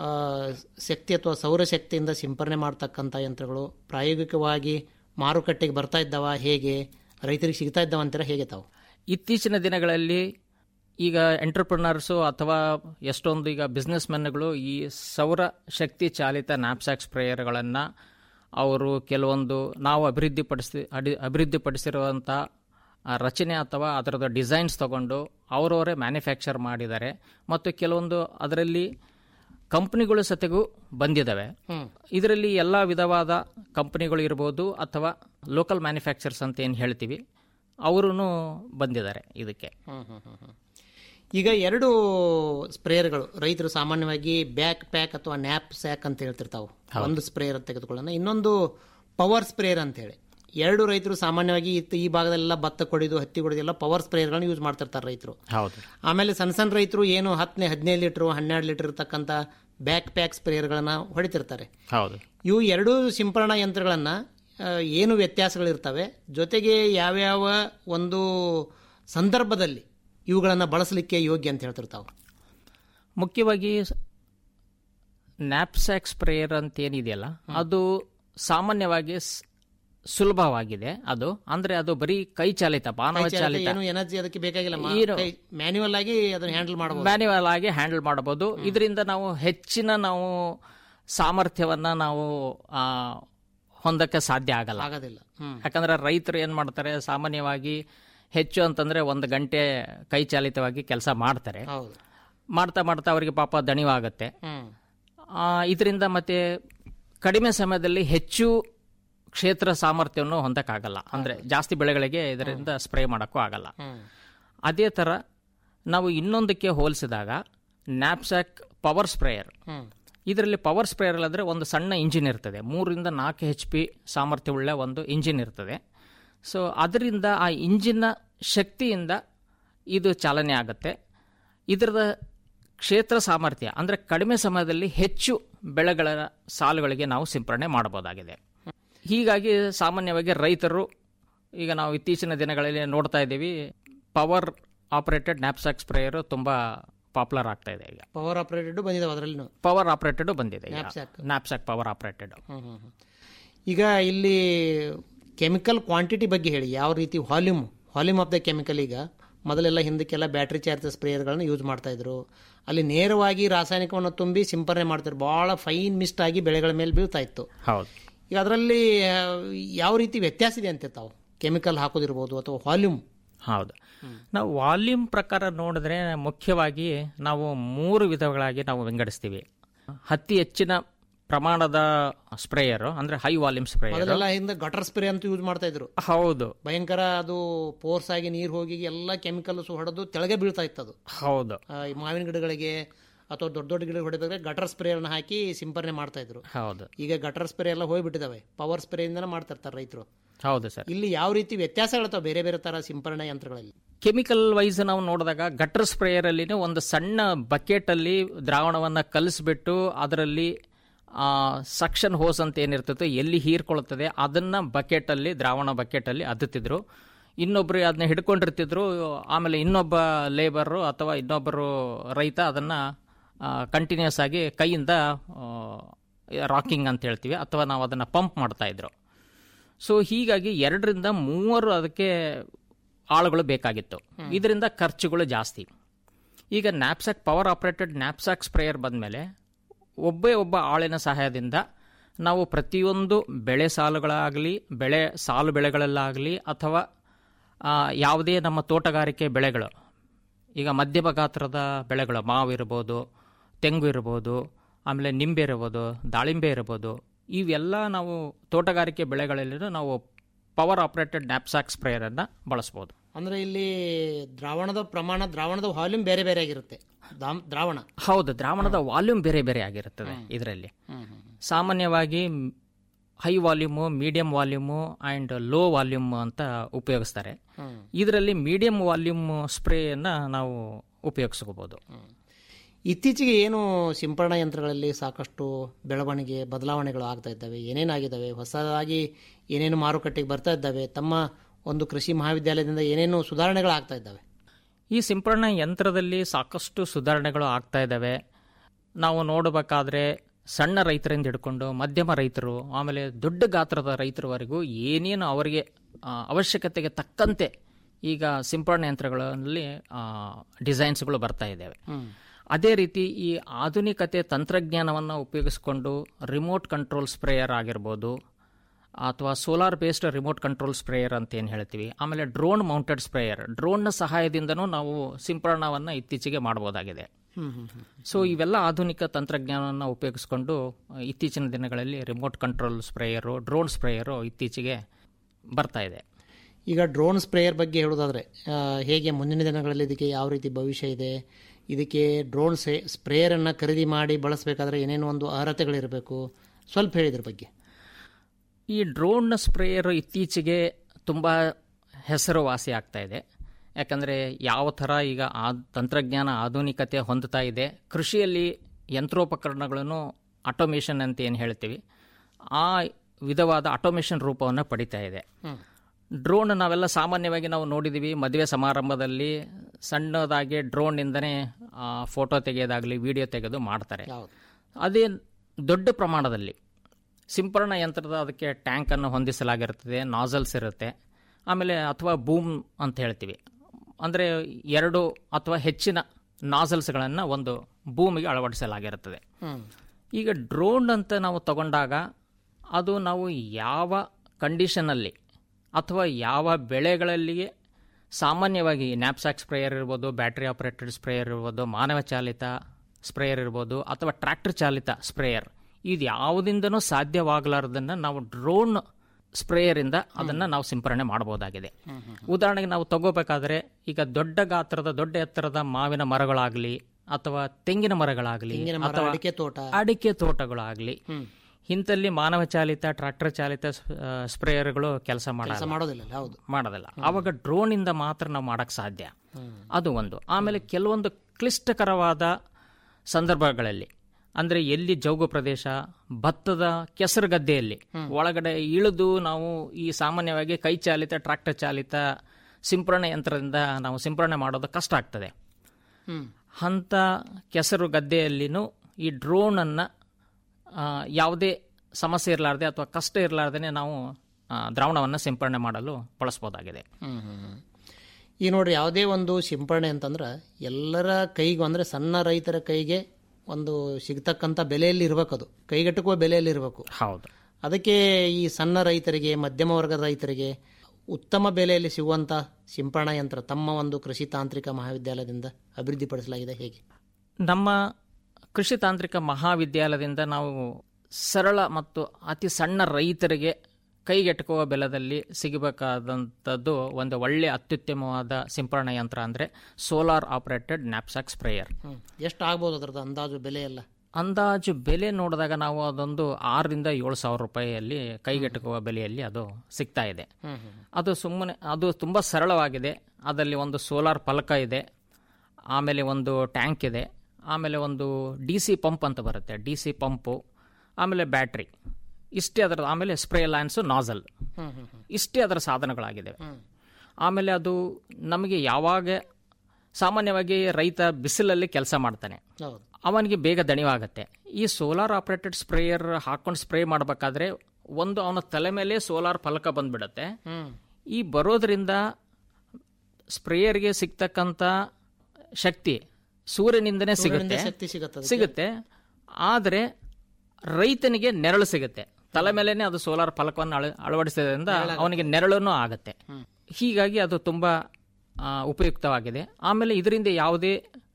S7: ಶಕ್ತಿ ಅಥವಾ ಸೌರಶಕ್ತಿಯಿಂದ ಸಿಂಪರಣೆ ಮಾಡ್ತಕ್ಕಂಥ ಯಂತ್ರಗಳು ಪ್ರಾಯೋಗಿಕವಾಗಿ ಮಾರುಕಟ್ಟೆಗೆ ಬರ್ತಾ ಇದ್ದಾವ ಹೇಗೆ ರೈತರಿಗೆ ಸಿಗ್ತಾ ಇದ್ದಾವ ಅಂತೀರಾ ಹೇಗೆ ತಾವು
S8: ಇತ್ತೀಚಿನ ದಿನಗಳಲ್ಲಿ ಈಗ ಎಂಟರ್ಪ್ರಿನರ್ಸು ಅಥವಾ ಎಷ್ಟೊಂದು ಈಗ ಬಿಸ್ನೆಸ್ ಮೆನ್ಗಳು ಈ ಸೌರ ಶಕ್ತಿ ಚಾಲಿತ ನ್ಯಾಪ್ಸ್ಯಾಕ್ ಸ್ಪ್ರೇಯರ್ಗಳನ್ನು ಅವರು ಕೆಲವೊಂದು ನಾವು ಅಭಿವೃದ್ಧಿಪಡಿಸಿ ಅಡಿ ಅಭಿವೃದ್ಧಿಪಡಿಸಿರುವಂಥ ಆ ರಚನೆ ಅಥವಾ ಅದರದ ಡಿಸೈನ್ಸ್ ತಗೊಂಡು ಅವರವರೇ ಮ್ಯಾನುಫ್ಯಾಕ್ಚರ್ ಮಾಡಿದ್ದಾರೆ ಮತ್ತು ಕೆಲವೊಂದು ಅದರಲ್ಲಿ ಕಂಪ್ನಿಗಳು ಸತೆಗೂ ಬಂದಿದ್ದಾವೆ ಇದರಲ್ಲಿ ಎಲ್ಲ ವಿಧವಾದ ಕಂಪ್ನಿಗಳು ಇರ್ಬೋದು ಅಥವಾ ಲೋಕಲ್ ಮ್ಯಾನುಫ್ಯಾಕ್ಚರ್ಸ್ ಅಂತ ಏನು ಹೇಳ್ತೀವಿ ಅವರು ಬಂದಿದ್ದಾರೆ ಇದಕ್ಕೆ
S7: ಈಗ ಎರಡು ಸ್ಪ್ರೇಯರ್ಗಳು ರೈತರು ಸಾಮಾನ್ಯವಾಗಿ ಬ್ಯಾಕ್ ಪ್ಯಾಕ್ ಅಥವಾ ನ್ಯಾಪ್ ಸ್ಯಾಕ್ ಅಂತ ಹೇಳ್ತಿರ್ತಾವೆ ಒಂದು ಸ್ಪ್ರೇಯರ್ ತೆಗೆದುಕೊಳ್ಳೋಣ ಇನ್ನೊಂದು ಪವರ್ ಸ್ಪ್ರೇಯರ್ ಅಂತ ಹೇಳಿ ಎರಡು ರೈತರು ಸಾಮಾನ್ಯವಾಗಿ ಇತ್ತ- ಈ ಭಾಗದಲ್ಲೆಲ್ಲ ಭತ್ತ ಕೊಡಿದು ಹತ್ತಿ ಕೊಡಿದೆಲ್ಲ ಪವರ್ ಸ್ಪ್ರೇಯರ್ಗಳನ್ನ ಯೂಸ್ ಮಾಡ್ತಿರ್ತಾರೆ ರೈತರು
S8: ಹೌದು
S7: ಆಮೇಲೆ ಸಣ್ಣ ಸಣ್ಣ ರೈತರು ಏನು ಹತ್ತನೇ ಹದಿನೈದು ಲೀಟ್ರು ಹನ್ನೆರಡು ಲೀಟರ್ ಇರ್ತಕ್ಕಂಥ ಬ್ಯಾಕ್ ಪ್ಯಾಕ್ ಸ್ಪ್ರೇಯರ್ಗಳನ್ನ ಹೊಡಿತಿರ್ತಾರೆ
S8: ಹೌದು
S7: ಇವು ಎರಡೂ ಸಿಂಪರಣಾ ಯಂತ್ರಗಳನ್ನ ಆ, ಏನು ವ್ಯತ್ಯಾಸಗಳಿರ್ತವೆ ಜೊತೆಗೆ ಯಾವ್ಯಾವ ಒಂದು ಸಂದರ್ಭದಲ್ಲಿ ಇವುಗಳನ್ನು ಬಳಸಲಿಕ್ಕೆ ಯೋಗ್ಯ ಅಂತ ಹೇಳ್ತಿರ್ತಾವೆ
S8: ಮುಖ್ಯವಾಗಿ ನ್ಯಾಪ್ಸ್ಯಾಕ್ ಸ್ಪ್ರೇಯರ್ ಅಂತ ಏನಿದೆಯಲ್ಲ ಅದು ಸಾಮಾನ್ಯವಾಗಿ ಸ್- ಸುಲಭವಾಗಿದೆ ಅದು ಅಂದ್ರೆ ಅದು ಬರೀ ಕೈ ಚಾಲಿತ ಮಾನವ ಚಾಲಿತ
S7: ಏನು ಎನರ್ಜಿ ಅದಕ್ಕೆ ಬೇಕಾಗಿಲ್ಲ
S8: ಏನು?
S7: ಮ್ಯಾನ್ಯುವಲ್ ಆಗಿ ಅದನ್ನ ಹ್ಯಾಂಡಲ್ ಮಾಡಬಹುದು
S8: ಮ್ಯಾನ್ಯುವಲ್ ಆಗಿ ಹ್ಯಾಂಡಲ್ ಮಾಡಬಹುದು ಇದರಿಂದ ನಾವು ಹೆಚ್ಚಿನ ನಾವು ಸಾಮರ್ಥ್ಯವನ್ನ ನಾವು ಆ, ಹೊಂದಕ್ಕೆ ಸಾಧ್ಯ ಆಗಲ್ಲ
S7: ಆಗೋದಿಲ್ಲ ಹ್ಮ್
S8: ಯಾಕಂದ್ರೆ ರೈತರು ಏನ್ ಮಾಡ್ತಾರೆ ಸಾಮಾನ್ಯವಾಗಿ ಹೆಚ್ಚು ಅಂತಂದ್ರೆ ಒಂದು ಗಂಟೆ ಕೈ ಚಾಲಿತವಾಗಿ ಕೆಲಸ ಮಾಡ್ತಾರೆ
S7: ಹೌದು
S8: ಮಾಡ್ತಾ ಮಾಡ್ತಾ ಅವರಿಗೆ ಪಾಪ ದಣಿವಾಗುತ್ತೆ
S7: ಹ್ಮ್
S8: ಇದರಿಂದ ಮತ್ತೆ ಕಡಿಮೆ ಸಮಯದಲ್ಲಿ ಹೆಚ್ಚು ಕ್ಷೇತ್ರ ಸಾಮರ್ಥ್ಯವನ್ನು ಹೊಂದಕ್ಕಾಗಲ್ಲ ಅಂದ್ರೆ ಜಾಸ್ತಿ ಬೆಳೆಗಳಿಗೆ ಇದರಿಂದ ಸ್ಪ್ರೇ ಮಾಡೋಕ್ಕೂ ಆಗಲ್ಲ
S7: ಹ್ಮ್
S8: ಅದೇ ಥರ ನಾವು ಇನ್ನೊಂದಕ್ಕೆ ಹೋಲಿಸಿದಾಗ ನ್ಯಾಪ್ಸ್ಯಾಕ್ ಪವರ್ ಸ್ಪ್ರೇಯರ್
S7: ಹ್ಮ್
S8: ಇದರಲ್ಲಿ ಪವರ್ ಸ್ಪ್ರೇಯರ್ ಅಂದರೆ ಒಂದು ಸಣ್ಣ ಇಂಜಿನ್ ಇರ್ತದೆ ಮೂರರಿಂದ ನಾಲ್ಕು ಎಚ್ ಪಿ ಸಾಮರ್ಥ್ಯವುಳ್ಳ ಒಂದು ಇಂಜಿನ್ ಇರ್ತದೆ ಸೊ ಅದರಿಂದ ಆ ಇಂಜಿನ್ನ ಶಕ್ತಿಯಿಂದ ಇದು ಚಾಲನೆ ಆಗುತ್ತೆ ಇದರದ ಕ್ಷೇತ್ರ ಸಾಮರ್ಥ್ಯ ಅಂದರೆ ಕಡಿಮೆ ಸಮಯದಲ್ಲಿ ಹೆಚ್ಚು ಬೆಳೆಗಳ ಸಾಲುಗಳಿಗೆ ನಾವು ಸಿಂಪರಣೆ ಮಾಡಬಹುದಾಗಿದೆ ಹೀಗಾಗಿ ಸಾಮಾನ್ಯವಾಗಿ ರೈತರು ಈಗ ನಾವು ಇತ್ತೀಚಿನ ದಿನಗಳಲ್ಲಿ ನೋಡ್ತಾ ಇದ್ದೀವಿ ಪವರ್ ಆಪರೇಟೆಡ್ ನ್ಯಾಪ್ಸಾಕ್ ಸ್ಪ್ರೇಯರು ತುಂಬ ಪಾಪ್ಯುಲರ್ ಆಗ್ತಾ ಇದೆ ಈಗ
S7: ಪವರ್ ಆಪರೇಟೆಡ್ ಬಂದಿದಾವೆ ಅದರಲ್ಲಿ
S8: ಪವರ್ ಆಪರೇಟೆಡ್ ಬಂದಿದೆ ಈಗ.
S7: Knapsack.
S8: Knapsack ಪವರ್ ಆಪರೇಟೆಡ್
S7: ಈಗ ಇಲ್ಲಿ ಕೆಮಿಕಲ್ ಕ್ವಾಂಟಿಟಿ ಬಗ್ಗೆ ಹೇಳಿ ಯಾವ ರೀತಿ volume volume of the chemical ಈಗ ಮೊದಲೆಲ್ಲ ಹಿಂದಕ್ಕೆಲ್ಲ ಬ್ಯಾಟ್ರಿ ಚಾರ್ಜ್ ಸ್ಪ್ರೇಯರ್ಗಳನ್ನ ಯೂಸ್ ಮಾಡ್ತಾ ಇದ್ರು ಅಲ್ಲಿ ನೇರವಾಗಿ ರಾಸಾಯನಿಕವನ್ನು ತುಂಬಿ ಸಿಂಪರಣೆ ಮಾಡ್ತಾರೆ ಭಾಳ ಫೈನ್ ಮಿಸ್ಟ್ ಆಗಿ ಬೆಳೆಗಳ ಮೇಲೆ ಬೀಳ್ತಾ ಇತ್ತು
S8: ಹೌದು
S7: ಈಗ ಅದರಲ್ಲಿ ಆ, ಯಾವ ರೀತಿ ವ್ಯತ್ಯಾಸ ಇದೆ ಅಂತ ತಾವು ಕೆಮಿಕಲ್ ಹಾಕೋದಿರ್ಬೋದು ಅಥವಾ ವಾಲ್ಯೂಮ್
S8: ಹೌದು ನಾವು ವಾಲ್ಯೂಮ್ ಪ್ರಕಾರ ನೋಡಿದ್ರೆ ಮುಖ್ಯವಾಗಿ ನಾವು ಮೂರು ವಿಧಗಳಾಗಿ ನಾವು ವಿಂಗಡಿಸ್ತೀವಿ ಅತಿ ಹೆಚ್ಚಿನ ಪ್ರಮಾಣದ ಸ್ಪ್ರೇಯರು ಅಂದ್ರೆ ಹೈ ವಾಲ್ಯೂಮ್ ಸ್ಪ್ರೇಯರ್
S7: ಮೊದಲೆಲ್ಲ ಹಿಂದೆ ಗಟರ್ ಸ್ಪ್ರೇ ಅಂತ ಯೂಸ್ ಮಾಡ್ತಾ ಇದ್ರು
S8: ಹೌದು
S7: ಭಯಂಕರ ಅದು ಫೋರ್ಸ್ ಆಗಿ ನೀರು ಹೋಗಿ ಎಲ್ಲ ಕೆಮಿಕಲ್ಸ್ ಹೊಡೆದು ತೆಳಗೆ ಬೀಳ್ತಾ ಇತ್ತು ಅದು
S8: ಹೌದು
S7: ಆ, ಈ ಮಾವಿನ ಗಿಡಗಳಿಗೆ ಅಥವಾ ದೊಡ್ಡ ದೊಡ್ಡ ಗಿಡಗಳಿಗೆ ಹೊಡಿಬೇಕಾದ್ರೆ ಗಟರ್ ಸ್ಪ್ರೇಯನ್ನು ಹಾಕಿ ಸಿಂಪರಣೆ ಮಾಡ್ತಾ ಇದ್ರು
S8: ಹೌದು
S7: ಈಗ ಗಟರ್ ಸ್ಪ್ರೇ ಎಲ್ಲ ಹೋಗ್ಬಿಟ್ಟಿದಾವೆ ಪವರ್ ಸ್ಪ್ರೇಯಿಂದನೇ ಮಾಡ್ತಾ ಇರ್ತಾರೆ ರೈತರು
S8: ಹೌದು ಸರ್
S7: ಇಲ್ಲಿ ಯಾವ ರೀತಿ ವ್ಯತ್ಯಾಸಗಳಿರ್ತಾವೆ ಬೇರೆ ಬೇರೆ ತರ ಸಿಂಪರಣೆ ಯಂತ್ರಗಳಲ್ಲಿ
S8: ಕೆಮಿಕಲ್ ವೈಸ್ ನಾವು ನೋಡಿದಾಗ ಗಟರ್ ಸ್ಪ್ರೇಯರ್ ಅಲ್ಲಿ ಒಂದು ಸಣ್ಣ ಬಕೆಟ್ ಅಲ್ಲಿ ದ್ರಾವಣವನ್ನ ಕಲಿಸ್ಬಿಟ್ಟು ಅದರಲ್ಲಿ ಸಕ್ಷನ್ ಹೋಸ್ ಅಂತ ಏನಿರ್ತದೆ ಎಲ್ಲಿ ಹೀರ್ಕೊಳ್ತದೆ ಅದನ್ನ ಬಕೆಟ್ ಅಲ್ಲಿ ದ್ರಾವಣ ಬಕೆಟ್ ಅಲ್ಲಿ ಅದ್ದುತ್ತಿದ್ರು ಇನ್ನೊಬ್ರು ಅದನ್ನ ಹಿಡ್ಕೊಂಡಿರ್ತಿದ್ರು ಆಮೇಲೆ ಇನ್ನೊಬ್ಬ ಲೇಬರು ಅಥವಾ ಇನ್ನೊಬ್ಬರು ರೈತ ಅದನ್ನ ಕಂಟಿನ್ಯೂಸ್ ಆಗಿ ಕೈಯಿಂದ ರಾಕಿಂಗ್ ಅಂತ ಹೇಳ್ತೀವಿ ಅಥವಾ ನಾವು ಅದನ್ನ ಪಂಪ್ ಮಾಡ್ತಾ ಇದ್ರು ಸೊ ಹೀಗಾಗಿ ಎರಡರಿಂದ ಮೂವರು ಅದಕ್ಕೆ ಆಳುಗಳು ಬೇಕಾಗಿತ್ತು ಇದರಿಂದ ಖರ್ಚುಗಳು ಜಾಸ್ತಿ ಈಗ knapsack power operated knapsack sprayer ಬಂದಮೇಲೆ ಒಬ್ಬೇ ಒಬ್ಬ ಆಳಿನ ಸಹಾಯದಿಂದ ನಾವು ಪ್ರತಿಯೊಂದು ಬೆಳೆ ಸಾಲುಗಳಾಗಲಿ ಬೆಳೆ ಸಾಲು ಬೆಳೆಗಳಲ್ಲಾಗಲಿ ಅಥವಾ ಆ, ಯಾವುದೇ ನಮ್ಮ ತೋಟಗಾರಿಕೆ ಬೆಳೆಗಳು ಈಗ ಮಧ್ಯಮ ಗಾತ್ರದ ಬೆಳೆಗಳು ಮಾವು ಇರ್ಬೋದು ತೆಂಗು ಇರ್ಬೋದು ಆಮೇಲೆ ನಿಂಬೆ ಇರ್ಬೋದು ದಾಳಿಂಬೆ ಇರ್ಬೋದು ಇವೆಲ್ಲ ನಾವು ತೋಟಗಾರಿಕೆ ಬೆಳೆಗಳಲ್ಲಿ ನಾವು ಪವರ್ ಆಪರೇಟೆಡ್ ನ್ಯಾಪ್ಸಾಕ್ ಸ್ಪ್ರೇಯರನ್ನು ಬಳಸ್ಬೋದು
S7: ಅಂದ್ರೆ ಇಲ್ಲಿ ದ್ರಾವಣದ ಪ್ರಮಾಣ ದ್ರಾವಣದ ವಾಲ್ಯೂಮ್ ಬೇರೆ ಬೇರೆ ಆಗಿರುತ್ತೆ ದಾಮ್- ದ್ರಾವಣ
S8: ಹೌದು ದ್ರಾವಣದ ವಾಲ್ಯೂಮ್ ಬೇರೆ ಬೇರೆ ಆಗಿರುತ್ತದೆ ಇದರಲ್ಲಿ ಸಾಮಾನ್ಯವಾಗಿ high volume medium volume and low volume ಅಂತ ಉಪಯೋಗಿಸ್ತಾರೆ ಇದರಲ್ಲಿ ಮೀಡಿಯಂ ವಾಲ್ಯೂಮ್ ಸ್ಪ್ರೇಯನ್ನು ನಾವು ಉಪಯೋಗಿಸ್ಕೋಬೋದು
S7: ಇತ್ತೀಚೆಗೆ ಏನು ಸಿಂಪರಣಾ ಯಂತ್ರಗಳಲ್ಲಿ ಸಾಕಷ್ಟು ಬೆಳವಣಿಗೆ ಬದಲಾವಣೆಗಳು ಆಗ್ತಾ ಇದ್ದಾವೆ ಏನೇನಾಗಿದ್ದಾವೆ ಹೊಸದಾಗಿ ಏನೇನು ಮಾರುಕಟ್ಟೆಗೆ ಬರ್ತಾ ಇದ್ದಾವೆ ತಮ್ಮ ಒಂದು ಕೃಷಿ ಮಹಾವಿದ್ಯಾಲಯದಿಂದ ಏನೇನು ಸುಧಾರಣೆಗಳು ಆಗ್ತಾ ಇದ್ದಾವೆ
S8: ಈ ಸಿಂಪರಣಾ ಯಂತ್ರದಲ್ಲಿ ಸಾಕಷ್ಟು ಸುಧಾರಣೆಗಳು ಆಗ್ತಾ ಇದ್ದಾವೆ ನಾವು ನೋಡಬೇಕಾದ್ರೆ ಸಣ್ಣ ರೈತರಿಂದ ಹಿಡ್ಕೊಂಡು ಮಧ್ಯಮ ರೈತರು ಆಮೇಲೆ ದೊಡ್ಡ ಗಾತ್ರದ ರೈತರವರೆಗೂ ಏನೇನು ಅವರಿಗೆ ಆ, ಅವಶ್ಯಕತೆಗೆ ತಕ್ಕಂತೆ ಈಗ ಸಿಂಪರಣಾ ಯಂತ್ರಗಳಲ್ಲಿ ಡಿಸೈನ್ಸ್ಗಳು ಬರ್ತಾ ಇದ್ದಾವೆ ಅದೇ ರೀತಿ ಈ ಆಧುನಿಕತೆ ತಂತ್ರಜ್ಞಾನವನ್ನು ಉಪಯೋಗಿಸಿಕೊಂಡು ರಿಮೋಟ್ ಕಂಟ್ರೋಲ್ ಸ್ಪ್ರೇಯರ್ ಆಗಿರ್ಬೋದು ಅಥವಾ solar based remote control sprayer ಅಂತ ಏನು ಹೇಳ್ತೀವಿ ಆಮೇಲೆ ಡ್ರೋನ್ ಮೌಂಟೆಡ್ ಸ್ಪ್ರೇಯರ್ ಡ್ರೋನ್ನ ಸಹಾಯದಿಂದನೂ ನಾವು ಸಿಂಪರಣವನ್ನು ಇತ್ತೀಚೆಗೆ ಮಾಡಬಹುದಾಗಿದೆ ಸೊ ಇವೆಲ್ಲ ಆಧುನಿಕ ತಂತ್ರಜ್ಞಾನವನ್ನು ಉಪಯೋಗಿಸಿಕೊಂಡು ಆ, ಇತ್ತೀಚಿನ ದಿನಗಳಲ್ಲಿ remote control sprayer drone sprayer ಇತ್ತೀಚೆಗೆ ಬರ್ತಾ ಇದೆ
S7: ಈಗ ಡ್ರೋನ್ ಸ್ಪ್ರೇಯರ್ ಬಗ್ಗೆ ಹೇಳೋದಾದ್ರೆ ಆ, ಹೇಗೆ ಮುಂದಿನ ದಿನಗಳಲ್ಲಿ ಇದಕ್ಕೆ ಯಾವ ರೀತಿ ಭವಿಷ್ಯ ಇದೆ ಇದಕ್ಕೆ ಡ್ರೋನ್ ಸೇ ಸ್ಪ್ರೇಯರನ್ನು ಖರೀದಿ ಮಾಡಿ ಬಳಸಬೇಕಾದ್ರೆ ಏನೇನು ಒಂದು ಅರ್ಹತೆಗಳಿರಬೇಕು ಸ್ವಲ್ಪ ಹೇಳಿದ್ರ ಬಗ್ಗೆ
S8: ಈ ಡ್ರೋನ್ ಸ್ಪ್ರೇಯರ್ ಇತ್ತೀಚೆಗೆ ತುಂಬ ಹೆಸರುವಾಸಿ ಆಗ್ತಾ ಇದೆ ಯಾಕಂದರೆ ಯಾವ ಥರ ಈಗ ಆ ತಂತ್ರಜ್ಞಾನ ಆಧುನಿಕತೆ ಹೊಂದುತ್ತಾ ಇದೆ ಕೃಷಿಯಲ್ಲಿ ಯಂತ್ರೋಪಕರಣಗಳನ್ನು ಆಟೋಮೇಷನ್ ಅಂತ ಏನು ಹೇಳ್ತೀವಿ ಆ ವಿಧವಾದ ಆಟೋಮೇಷನ್ ರೂಪವನ್ನು ಪಡಿತಾ ಇದೆ ಡ್ರೋನ್ ನಾವೆಲ್ಲ ಸಾಮಾನ್ಯವಾಗಿ ನಾವು ನೋಡಿದ್ದೀವಿ ಮದುವೆ ಸಮಾರಂಭದಲ್ಲಿ ಸಣ್ಣದಾಗಿ ಡ್ರೋನ್ನಿಂದನೇ ಫೋಟೋ ತೆಗೆಯೋದಾಗಲಿ ವಿಡಿಯೋ ತೆಗೆದು ಮಾಡ್ತಾರೆ ಅದೇ ದೊಡ್ಡ ಪ್ರಮಾಣದಲ್ಲಿ ಸಿಂಪರಣಾ ಯಂತ್ರದ ಅದಕ್ಕೆ ಟ್ಯಾಂಕನ್ನು ಹೊಂದಿಸಲಾಗಿರುತ್ತದೆ ನಾಸಲ್ಸ್ ಇರುತ್ತೆ ಆಮೇಲೆ ಅಥವಾ ಬೂಮ್ ಅಂತ ಹೇಳ್ತೀವಿ ಅಂದರೆ ಎರಡು ಅಥವಾ ಹೆಚ್ಚಿನ ನಾಸಲ್ಸ್ಗಳನ್ನು ಒಂದು ಭೂಮಿಗೆ ಅಳವಡಿಸಲಾಗಿರುತ್ತದೆ ಈಗ ಡ್ರೋನ್ ಅಂತ ನಾವು ತಗೊಂಡಾಗ ಅದು ನಾವು ಯಾವ ಕಂಡೀಷನಲ್ಲಿ ಅಥವಾ ಯಾವ ಬೆಳೆಗಳಲ್ಲಿಯೇ ಸಾಮಾನ್ಯವಾಗಿ ನ್ಯಾಪ್ಸಾಕ್ ಸ್ಪ್ರೇಯರ್ ಇರ್ಬೋದು ಬ್ಯಾಟ್ರಿ ಆಪರೇಟೆಡ್ ಸ್ಪ್ರೇಯರ್ ಇರ್ಬೋದು ಮಾನವ ಚಾಲಿತ ಸ್ಪ್ರೇಯರ್ ಇರ್ಬೋದು ಅಥವಾ ಟ್ರ್ಯಾಕ್ಟರ್ ಚಾಲಿತ ಸ್ಪ್ರೇಯರ್ ಇದು ಯಾವುದಿಂದನೂ ಸಾಧ್ಯವಾಗಲಾರ್ದನ್ನು ನಾವು ಡ್ರೋನ್ ಸ್ಪ್ರೇಯರಿಂದ ಅದನ್ನು ನಾವು ಸಿಂಪರಣೆ ಮಾಡಬಹುದಾಗಿದೆ ಉದಾಹರಣೆಗೆ ನಾವು ತಗೋಬೇಕಾದ್ರೆ ಈಗ ದೊಡ್ಡ ಗಾತ್ರದ ದೊಡ್ಡ ಎತ್ತರದ ಮಾವಿನ ಮರಗಳಾಗಲಿ ಅಥವಾ ತೆಂಗಿನ ಮರಗಳಾಗಲಿ
S7: ತೆಂಗಿನ ಮರ,
S8: ಅಥವಾ
S7: ಅಡಿಕೆ ತೋಟ.
S8: ಅಡಿಕೆ ತೋಟಗಳಾಗಲಿ ಇಂಥಲ್ಲಿ ಮಾನವ ಚಾಲಿತ ಟ್ರಾಕ್ಟರ್ ಚಾಲಿತ ಸ್ಪ್ರೇಯರ್ಗಳು ಕೆಲಸ
S7: ಕೆಲಸ
S8: ಮಾಡಲ್ಲ
S7: ಮಾಡೋದಿಲ್ಲ ಹೌದು
S8: ಮಾಡೋದಿಲ್ಲ ಆವಾಗ ಡ್ರೋನ್ ಇಂದ ಮಾತ್ರ ನಾವು ಮಾಡಕ್ ಸಾಧ್ಯ ಅದು ಒಂದು ಆಮೇಲೆ ಕೆಲವೊಂದು ಕ್ಲಿಷ್ಟಕರವಾದ ಸಂದರ್ಭಗಳಲ್ಲಿ ಅಂದ್ರೆ ಎಲ್ಲಿ ಜೌಗು ಪ್ರದೇಶ ಭತ್ತದ ಕೆಸರು ಗದ್ದೆಯಲ್ಲಿ ಒಳಗಡೆ ಇಳಿದು ನಾವು ಈ ಸಾಮಾನ್ಯವಾಗಿ ಕೈ ಚಾಲಿತ ಟ್ರಾಕ್ಟರ್ ಚಾಲಿತ ಸಿಂಪರಣೆ ಯಂತ್ರದಿಂದ ನಾವು ಸಿಂಪರಣೆ ಮಾಡೋದು ಕಷ್ಟ ಆಗ್ತದೆ ಅಂಥ ಕೆಸರು ಗದ್ದೆಯಲ್ಲಿನೂ ಈ ಡ್ರೋನನ್ನು ಯಾವುದೇ ಸಮಸ್ಯೆ ಇರಲಾರ್ದೆ ಅಥವಾ ಕಷ್ಟ ಇರಲಾರ್ದೇ ನಾವು ದ್ರಾವಣವನ್ನು ಸಿಂಪರಣೆ ಮಾಡಲು ಬಳಸ್ಬೋದಾಗಿದೆ
S7: ಈಗ ನೋಡ್ರಿ ಯಾವುದೇ ಒಂದು ಸಿಂಪರಣೆ ಅಂತಂದ್ರೆ ಎಲ್ಲರ ಕೈಗೂ ಅಂದ್ರೆ ಸಣ್ಣ ರೈತರ ಕೈಗೆ ಒಂದು ಸಿಗ್ತಕ್ಕಂಥ ಬೆಲೆಯಲ್ಲಿ ಇರಬೇಕು ಅದು ಕೈಗೆಟುಕುವ ಬೆಲೆಯಲ್ಲಿ ಇರಬೇಕು
S8: ಹೌದು
S7: ಅದಕ್ಕೆ ಈ ಸಣ್ಣ ರೈತರಿಗೆ ಮಧ್ಯಮ ವರ್ಗದ ರೈತರಿಗೆ ಉತ್ತಮ ಬೆಲೆಯಲ್ಲಿ ಸಿಗುವಂಥ ಸಿಂಪರಣಾ ಯಂತ್ರ ತಮ್ಮ ಒಂದು ಕೃಷಿ ತಾಂತ್ರಿಕ ಮಹಾವಿದ್ಯಾಲಯದಿಂದ ಅಭಿವೃದ್ಧಿಪಡಿಸಲಾಗಿದೆ ಹೇಗೆ
S8: ನಮ್ಮ ಕೃಷಿ ತಾಂತ್ರಿಕ ಮಹಾವಿದ್ಯಾಲಯದಿಂದ ನಾವು ಸರಳ ಮತ್ತು ಅತಿ ಸಣ್ಣ ರೈತರಿಗೆ ಕೈಗೆಟುಕುವ ಬೆಲೆದಲ್ಲಿ ಸಿಗಬೇಕಾದಂಥದ್ದು ಒಂದು ಒಳ್ಳೆಯ ಅತ್ಯುತ್ತಮವಾದ ಸಿಂಪರಣಾ ಯಂತ್ರ ಅಂದರೆ ಸೋಲಾರ್ ಆಪರೇಟೆಡ್ ನ್ಯಾಪ್ಸಾಕ್ ಸ್ಪ್ರೇಯರ್
S7: ಎಷ್ಟು ಆಗ್ಬೋದು ಅದರದ್ದು ಅಂದಾಜು ಬೆಲೆ ಎಲ್ಲ
S8: ಅಂದಾಜು ಬೆಲೆ ನೋಡಿದಾಗ ನಾವು ಅದೊಂದು ಆರರಿಂದ ಏಳು ಸಾವಿರ ರೂಪಾಯಿಯಲ್ಲಿ ಕೈಗೆಟುಕುವ ಬೆಲೆಯಲ್ಲಿ ಅದು ಸಿಗ್ತಾ ಇದೆ ಅದು ಸುಮ್ಮನೆ ಅದು ತುಂಬ ಸರಳವಾಗಿದೆ ಅದರಲ್ಲಿ ಒಂದು ಸೋಲಾರ್ ಫಲಕ ಇದೆ ಆಮೇಲೆ ಒಂದು ಟ್ಯಾಂಕ್ ಇದೆ ಆಮೇಲೆ ಒಂದು ಡಿ ಸಿ ಪಂಪ್ ಅಂತ ಬರುತ್ತೆ ಡಿ ಸಿ ಪಂಪು ಆಮೇಲೆ ಬ್ಯಾಟ್ರಿ ಇಷ್ಟೇ ಅದರ ಆಮೇಲೆ ಸ್ಪ್ರೇ ಲೈನ್ಸು ನಾಸಲ್ ಇಷ್ಟೇ ಅದರ ಸಾಧನಗಳಾಗಿದ್ದಾವೆ ಆಮೇಲೆ ಅದು ನಮಗೆ ಯಾವಾಗ ಸಾಮಾನ್ಯವಾಗಿ ರೈತ ಬಿಸಿಲಲ್ಲಿ ಕೆಲಸ ಮಾಡ್ತಾನೆ
S7: ಹೌದು
S8: ಅವನಿಗೆ ಬೇಗ ದಣಿವಾಗತ್ತೆ ಈ ಸೋಲಾರ್ ಆಪರೇಟೆಡ್ ಸ್ಪ್ರೇಯರ್ ಹಾಕೊಂಡು ಸ್ಪ್ರೇ ಮಾಡಬೇಕಾದ್ರೆ ಒಂದು ಅವನ ತಲೆ ಮೇಲೆ ಸೋಲಾರ್ ಫಲಕ ಬಂದ್ಬಿಡತ್ತೆ ಈ ಬರೋದ್ರಿಂದ ಸ್ಪ್ರೇಯರ್ಗೆ ಸಿಗ್ತಕ್ಕಂಥ ಶಕ್ತಿ ಸೂರ್ಯನಿಂದನೇ ಸಿಗುತ್ತೆ
S7: ಶಕ್ತಿ ಸಿಗತ್ತೆ
S8: ಸಿಗುತ್ತೆ ಆದರೆ ರೈತನಿಗೆ ನೆರಳು ಸಿಗುತ್ತೆ ತಲೆ ಮೇಲೇನೆ ಅದು ಸೋಲಾರ್ ಫಲಕವನ್ನು ಅಳ ಅಳವಡಿಸೋದ್ರಿಂದ ಅವನಿಗೆ ನೆರಳನ್ನು ಆಗತ್ತೆ ಹೀಗಾಗಿ ಅದು ತುಂಬ ಆ, ಉಪಯುಕ್ತವಾಗಿದೆ ಆಮೇಲೆ ಇದರಿಂದ ಯಾವುದೇ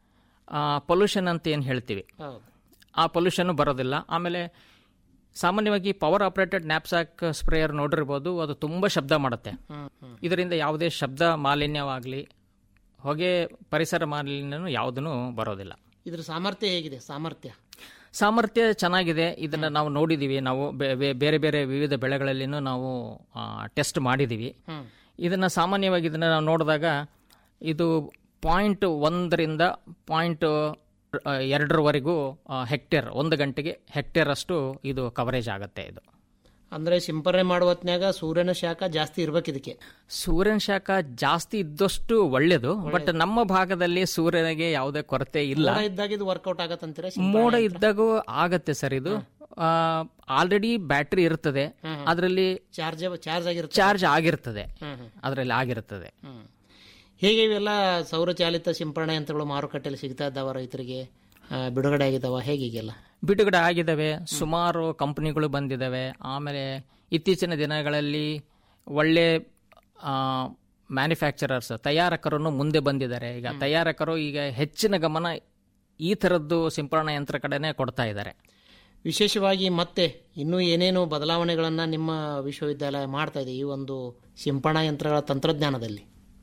S8: ಪೊಲ್ಯೂಷನ್ ಅಂತ ಏನು ಹೇಳ್ತೀವಿ
S7: ಹೌದು
S8: ಆ ಪೊಲ್ಯೂಷನ್ ಬರೋದಿಲ್ಲ ಆಮೇಲೆ ಸಾಮಾನ್ಯವಾಗಿ ಪವರ್ ಆಪರೇಟೆಡ್ ನ್ಯಾಪ್ಸಾಕ್ ಸ್ಪ್ರೇಯರ್ ನೋಡಿರ್ಬೋದು ಅದು ತುಂಬ ಶಬ್ದ ಮಾಡುತ್ತೆ ಇದರಿಂದ ಯಾವುದೇ ಶಬ್ದ ಮಾಲಿನ್ಯವಾಗಲಿ ಹೊಗೆ ಪರಿಸರ ಮಾಲಿನ್ಯನೂ ಯಾವುದೂ ಬರೋದಿಲ್ಲ
S7: ಇದ್ರ ಸಾಮರ್ಥ್ಯ ಹೇಗಿದೆ ಸಾಮರ್ಥ್ಯ
S8: ಸಾಮರ್ಥ್ಯ ಚೆನ್ನಾಗಿದೆ ಇದನ್ನ ನಾವು ನೋಡಿದೀವಿ ನಾವು ಬೆ- ಬೆ- ಬೇರೆ ಬೇರೆ ವಿವಿಧ ಬೆಳೆಗಳಲ್ಲಿನೂ ನಾವು ಟೆಸ್ಟ್ ಮಾಡಿದೀವಿ ಇದನ್ನ ಸಾಮಾನ್ಯವಾಗಿ ಇದನ್ನ ನಾವು ನೋಡಿದಾಗ ಇದು ಪಾಯಿಂಟ್ ಒಂದರಿಂದ ಪಾಯಿಂಟ್ ಎರಡರವರೆಗೂ ಹೆಕ್ಟೇರ್ ಒಂದು ಗಂಟೆಗೆ ಹೆಕ್ಟೇರ್ ಅಷ್ಟು ಇದು ಕವರೇಜ್ ಆಗುತ್ತೆ ಇದು
S7: ಅಂದ್ರೆ ಸಿಂಪರಣೆ ಮಾಡುವ ಹೊತ್ನ್ಯಾಗ ಸೂರ್ಯನ ಶಾಖ ಜಾಸ್ತಿ ಇರ್ಬೇಕು ಇದಕ್ಕೆ
S8: ಸೂರ್ಯನ ಶಾಖ ಜಾಸ್ತಿ ಇದ್ದಷ್ಟು ಒಳ್ಳೆಯದು ಬಟ್ ನಮ್ಮ ಭಾಗದಲ್ಲಿ ಸೂರ್ಯನಿಗೆ ಯಾವುದೇ ಕೊರತೆ ಇಲ್ಲ
S7: ಮೋಡ ಇದ್ದಾಗ ಇದು ವರ್ಕೌಟ್ ಆಗತ್ತಂತೀರಾ
S8: ಮೋಡ ಇದ್ದಾಗೂ ಆಗತ್ತೆ ಸರ್ ಇದು ಆಲ್ರೆಡಿ ಬ್ಯಾಟ್ರಿ ಇರ್ತದೆ ಅದರಲ್ಲಿ
S7: ಚಾರ್ಜ್ ಚಾರ್ಜ್ ಆಗಿರುತ್ತೆ
S8: ಚಾರ್ಜ್ ಆಗಿರ್ತದೆ ಅದರಲ್ಲಿ ಆಗಿರ್ತದೆ
S7: ಹೇಗೆ ಇವೆಲ್ಲ ಸೌರಚಾಲಿತ ಸಿಂಪರಣೆ ಯಂತ್ರಗಳು ಮಾರುಕಟ್ಟೆಯಲ್ಲಿ ಸಿಗ್ತಾ ಇದ್ದಾವ ರೈತರಿಗೆ ಆ, ಬಿಡುಗಡೆ ಆಗಿದ್ದಾವ ಹೇಗೆ ಈಗೆಲ್ಲ
S8: ಬಿಡುಗಡೆ ಆಗಿದ್ದಾವೆ ಸುಮಾರು ಕಂಪನಿಗಳು ಬಂದಿದ್ದಾವೆ ಆಮೇಲೆ ಇತ್ತೀಚಿನ ದಿನಗಳಲ್ಲಿ ಒಳ್ಳೆ ಮ್ಯಾನುಫ್ಯಾಕ್ಚರರ್ಸ್ ತಯಾರಕರನ್ನು ಮುಂದೆ ಬಂದಿದ್ದಾರೆ ಈಗ ತಯಾರಕರು ಈಗ ಹೆಚ್ಚಿನ ಗಮನ ಈ ಥರದ್ದು ಸಿಂಪರಣಾ ಯಂತ್ರ ಕಡೆನೇ ಕೊಡ್ತಾ ಇದ್ದಾರೆ
S7: ವಿಶೇಷವಾಗಿ ಮತ್ತೆ ಇನ್ನೂ ಏನೇನು ಬದಲಾವಣೆಗಳನ್ನು ನಿಮ್ಮ ವಿಶ್ವವಿದ್ಯಾಲಯ ಮಾಡ್ತಾ ಇದೆ ಈ ಒಂದು ಸಿಂಪರಣಾ ಯಂತ್ರಗಳ ತಂತ್ರಜ್ಞಾನದಲ್ಲಿ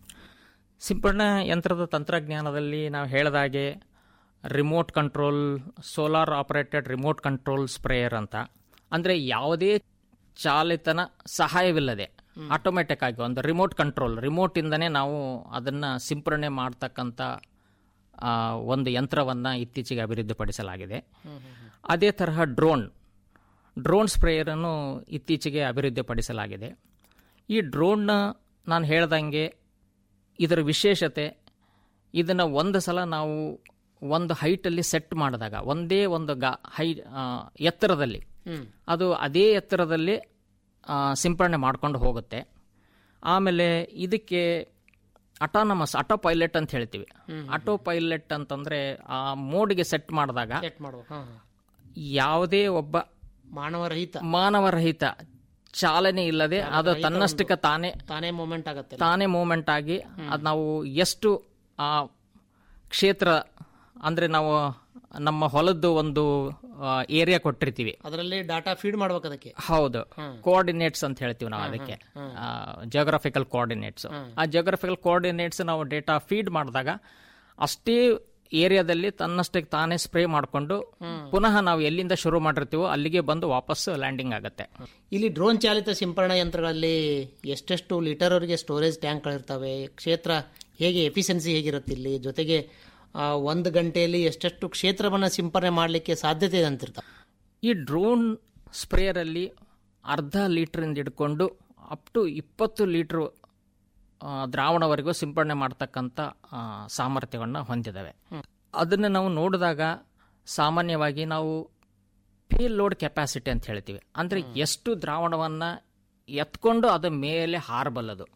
S8: ಸಿಂಪಡಣಾ ಯಂತ್ರದ ತಂತ್ರಜ್ಞಾನದಲ್ಲಿ ನಾವು ಹೇಳಿದಾಗೆ remote control solar operated remote control sprayer ಅಂತ ಅಂದರೆ ಯಾವುದೇ ಚಾಲಿತನ ಸಹಾಯವಿಲ್ಲದೆ ಆಟೋಮೆಟಿಕ್ ಆಗಿ ಒಂದು ರಿಮೋಟ್ ಕಂಟ್ರೋಲ್ ರಿಮೋಟಿಂದನೇ ನಾವು ಅದನ್ನು ಸಿಂಪರಣೆ ಮಾಡ್ತಕ್ಕಂಥ ಆ, ಒಂದು ಯಂತ್ರವನ್ನು ಇತ್ತೀಚೆಗೆ ಅಭಿವೃದ್ಧಿಪಡಿಸಲಾಗಿದೆ ಅದೇ ತರಹ ಡ್ರೋನ್ ಡ್ರೋನ್ ಸ್ಪ್ರೇಯರನ್ನು ಇತ್ತೀಚೆಗೆ ಅಭಿವೃದ್ಧಿಪಡಿಸಲಾಗಿದೆ ಈ ಡ್ರೋನ್ನ ನಾನು ಹೇಳ್ದಂಗೆ ಇದರ ವಿಶೇಷತೆ ಇದನ್ನು ಒಂದು ಸಲ ನಾವು ಒಂದು ಹೈಟಲ್ಲಿ ಸೆಟ್ ಮಾಡಿದಾಗ ಒಂದೇ ಒಂದು ಗಾ ಹೈ ಆ, ಎತ್ತರದಲ್ಲಿ ಅದು ಅದೇ ಎತ್ತರದಲ್ಲಿ ಆ, ಸಿಂಪರಣೆ ಮಾಡ್ಕೊಂಡು ಹೋಗುತ್ತೆ ಆಮೇಲೆ ಇದಕ್ಕೆ ಅಟಾನಮಸ್ ಆಟೋ ಪೈಲಟ್ ಅಂತ ಹೇಳ್ತೀವಿ ಆಟೋ ಪೈಲಟ್ ಅಂತಂದರೆ ಆ ಮೋಡ್ಗೆ ಸೆಟ್ ಮಾಡಿದಾಗ
S7: ಸೆಟ್ ಮಾಡ್ಬೇಕು ಹಾಂ ಹಾಂ
S8: ಯಾವುದೇ ಒಬ್ಬ
S7: ಮಾನವರಹಿತ
S8: ಮಾನವರಹಿತ ಚಾಲನೆ ಇಲ್ಲದೆ ಅದು ತನ್ನಷ್ಟಕ್ಕೆ ತಾನೇ
S7: ತಾನೇ ಮೂಮೆಂಟ್ ಆಗತ್ತೆ
S8: ತಾನೇ ಮೂಮೆಂಟ್ ಆಗಿ ಅದು ನಾವು ಎಷ್ಟು ಆ ಕ್ಷೇತ್ರ ಅಂದರೆ ನಾವು ನಮ್ಮ ಹೊಲದ್ದು ಒಂದು ಏರಿಯಾ ಕೊಟ್ಟಿರ್ತೀವಿ
S7: ಅದರಲ್ಲಿ ಡಾಟಾ ಫೀಡ್ ಮಾಡ್ಬೇಕು ಅದಕ್ಕೆ
S8: ಹೌದು ಕೋಆರ್ಡಿನೇಟ್ಸ್ ಅಂತ ಹೇಳ್ತೀವಿ ನಾವು ಅದಕ್ಕೆ ಜಿಯೋಗ್ರಫಿಕಲ್ ಕೋಆರ್ಡಿನೇಟ್ಸ್ ಆ ಜಿಯೋಗ್ರಫಿಕಲ್ ಕೋಆರ್ಡಿನೇಟ್ಸ್ ನಾವು ಡೇಟಾ ಫೀಡ್ ಮಾಡಿದಾಗ ಅಷ್ಟೇ ಏರಿಯಾದಲ್ಲಿ ತನ್ನಷ್ಟಕ್ಕೆ ತಾನೇ ಸ್ಪ್ರೇ ಮಾಡಿಕೊಂಡು ಪುನಃ ನಾವು ಎಲ್ಲಿಂದ ಶುರು ಮಾಡಿರ್ತೀವೋ ಅಲ್ಲಿಗೆ ಬಂದು ವಾಪಸ್ ಲ್ಯಾಂಡಿಂಗ್ ಆಗುತ್ತೆ
S7: ಇಲ್ಲಿ ಡ್ರೋನ್ ಚಾಲಿತ ಸಿಂಪರಣಾ ಯಂತ್ರಗಳಲ್ಲಿ ಎಷ್ಟೆಷ್ಟು ಲೀಟರ್ವರೆಗೆ ಸ್ಟೋರೇಜ್ ಟ್ಯಾಂಕ್ಗಳಿರ್ತವೆ ಕ್ಷೇತ್ರ ಹೇಗೆ ಎಫಿಷಿಯನ್ಸಿ ಹೇಗಿರುತ್ತೆ ಇಲ್ಲಿ ಜೊತೆಗೆ ಆ, ಒಂದು ಗಂಟೆಯಲ್ಲಿ ಎಷ್ಟೆಷ್ಟು ಕ್ಷೇತ್ರವನ್ನು ಸಿಂಪರಣೆ ಮಾಡಲಿಕ್ಕೆ ಸಾಧ್ಯತೆ ಇದೆ ಅಂತಿರ್ತಾವೆ
S8: ಈ ಡ್ರೋನ್ ಸ್ಪ್ರೇಯರಲ್ಲಿ ಅರ್ಧ ಲೀಟ್ರಿಂದ ಹಿಡ್ಕೊಂಡು ಅಪ್ ಟು ಇಪ್ಪತ್ತು ಲೀಟ್ರು ಆ, ದ್ರಾವಣವರೆಗೂ ಸಿಂಪಡಣೆ ಮಾಡ್ತಕ್ಕಂಥ ಆ, ಸಾಮರ್ಥ್ಯವನ್ನು ಹೊಂದಿದ್ದಾವೆ ಅದನ್ನು ನಾವು ನೋಡಿದಾಗ ಸಾಮಾನ್ಯವಾಗಿ ನಾವು ಪೇ ಲೋಡ್ ಕೆಪಾಸಿಟಿ ಅಂತ ಹೇಳ್ತೀವಿ ಅಂದರೆ ಎಷ್ಟು ದ್ರಾವಣವನ್ನು ಎತ್ಕೊಂಡು ಅದ ಮೇಲೆ ಹಾರಬಲ್ಲದು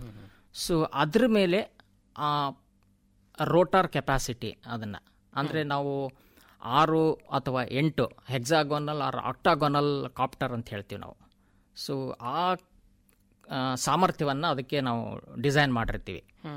S8: ಸೊ ಅದ್ರ ಮೇಲೆ ಆ ರೋಟಾರ್ ಕೆಪಾಸಿಟಿ ಅದನ್ನು ಅಂದರೆ ನಾವು ಆರು ಅಥವಾ ಎಂಟು ಹೆಕ್ಸಾಗೋನಲ್ ಆರ್ ಆಕ್ಟಾಗೋನಲ್ ಕಾಪ್ಟರ್ ಅಂತ ಹೇಳ್ತೀವಿ ನಾವು ಸೊ ಆ ಸಾಮರ್ಥ್ಯವನ್ನು ಅದಕ್ಕೆ ನಾವು ಡಿಸೈನ್ ಮಾಡಿರ್ತೀವಿ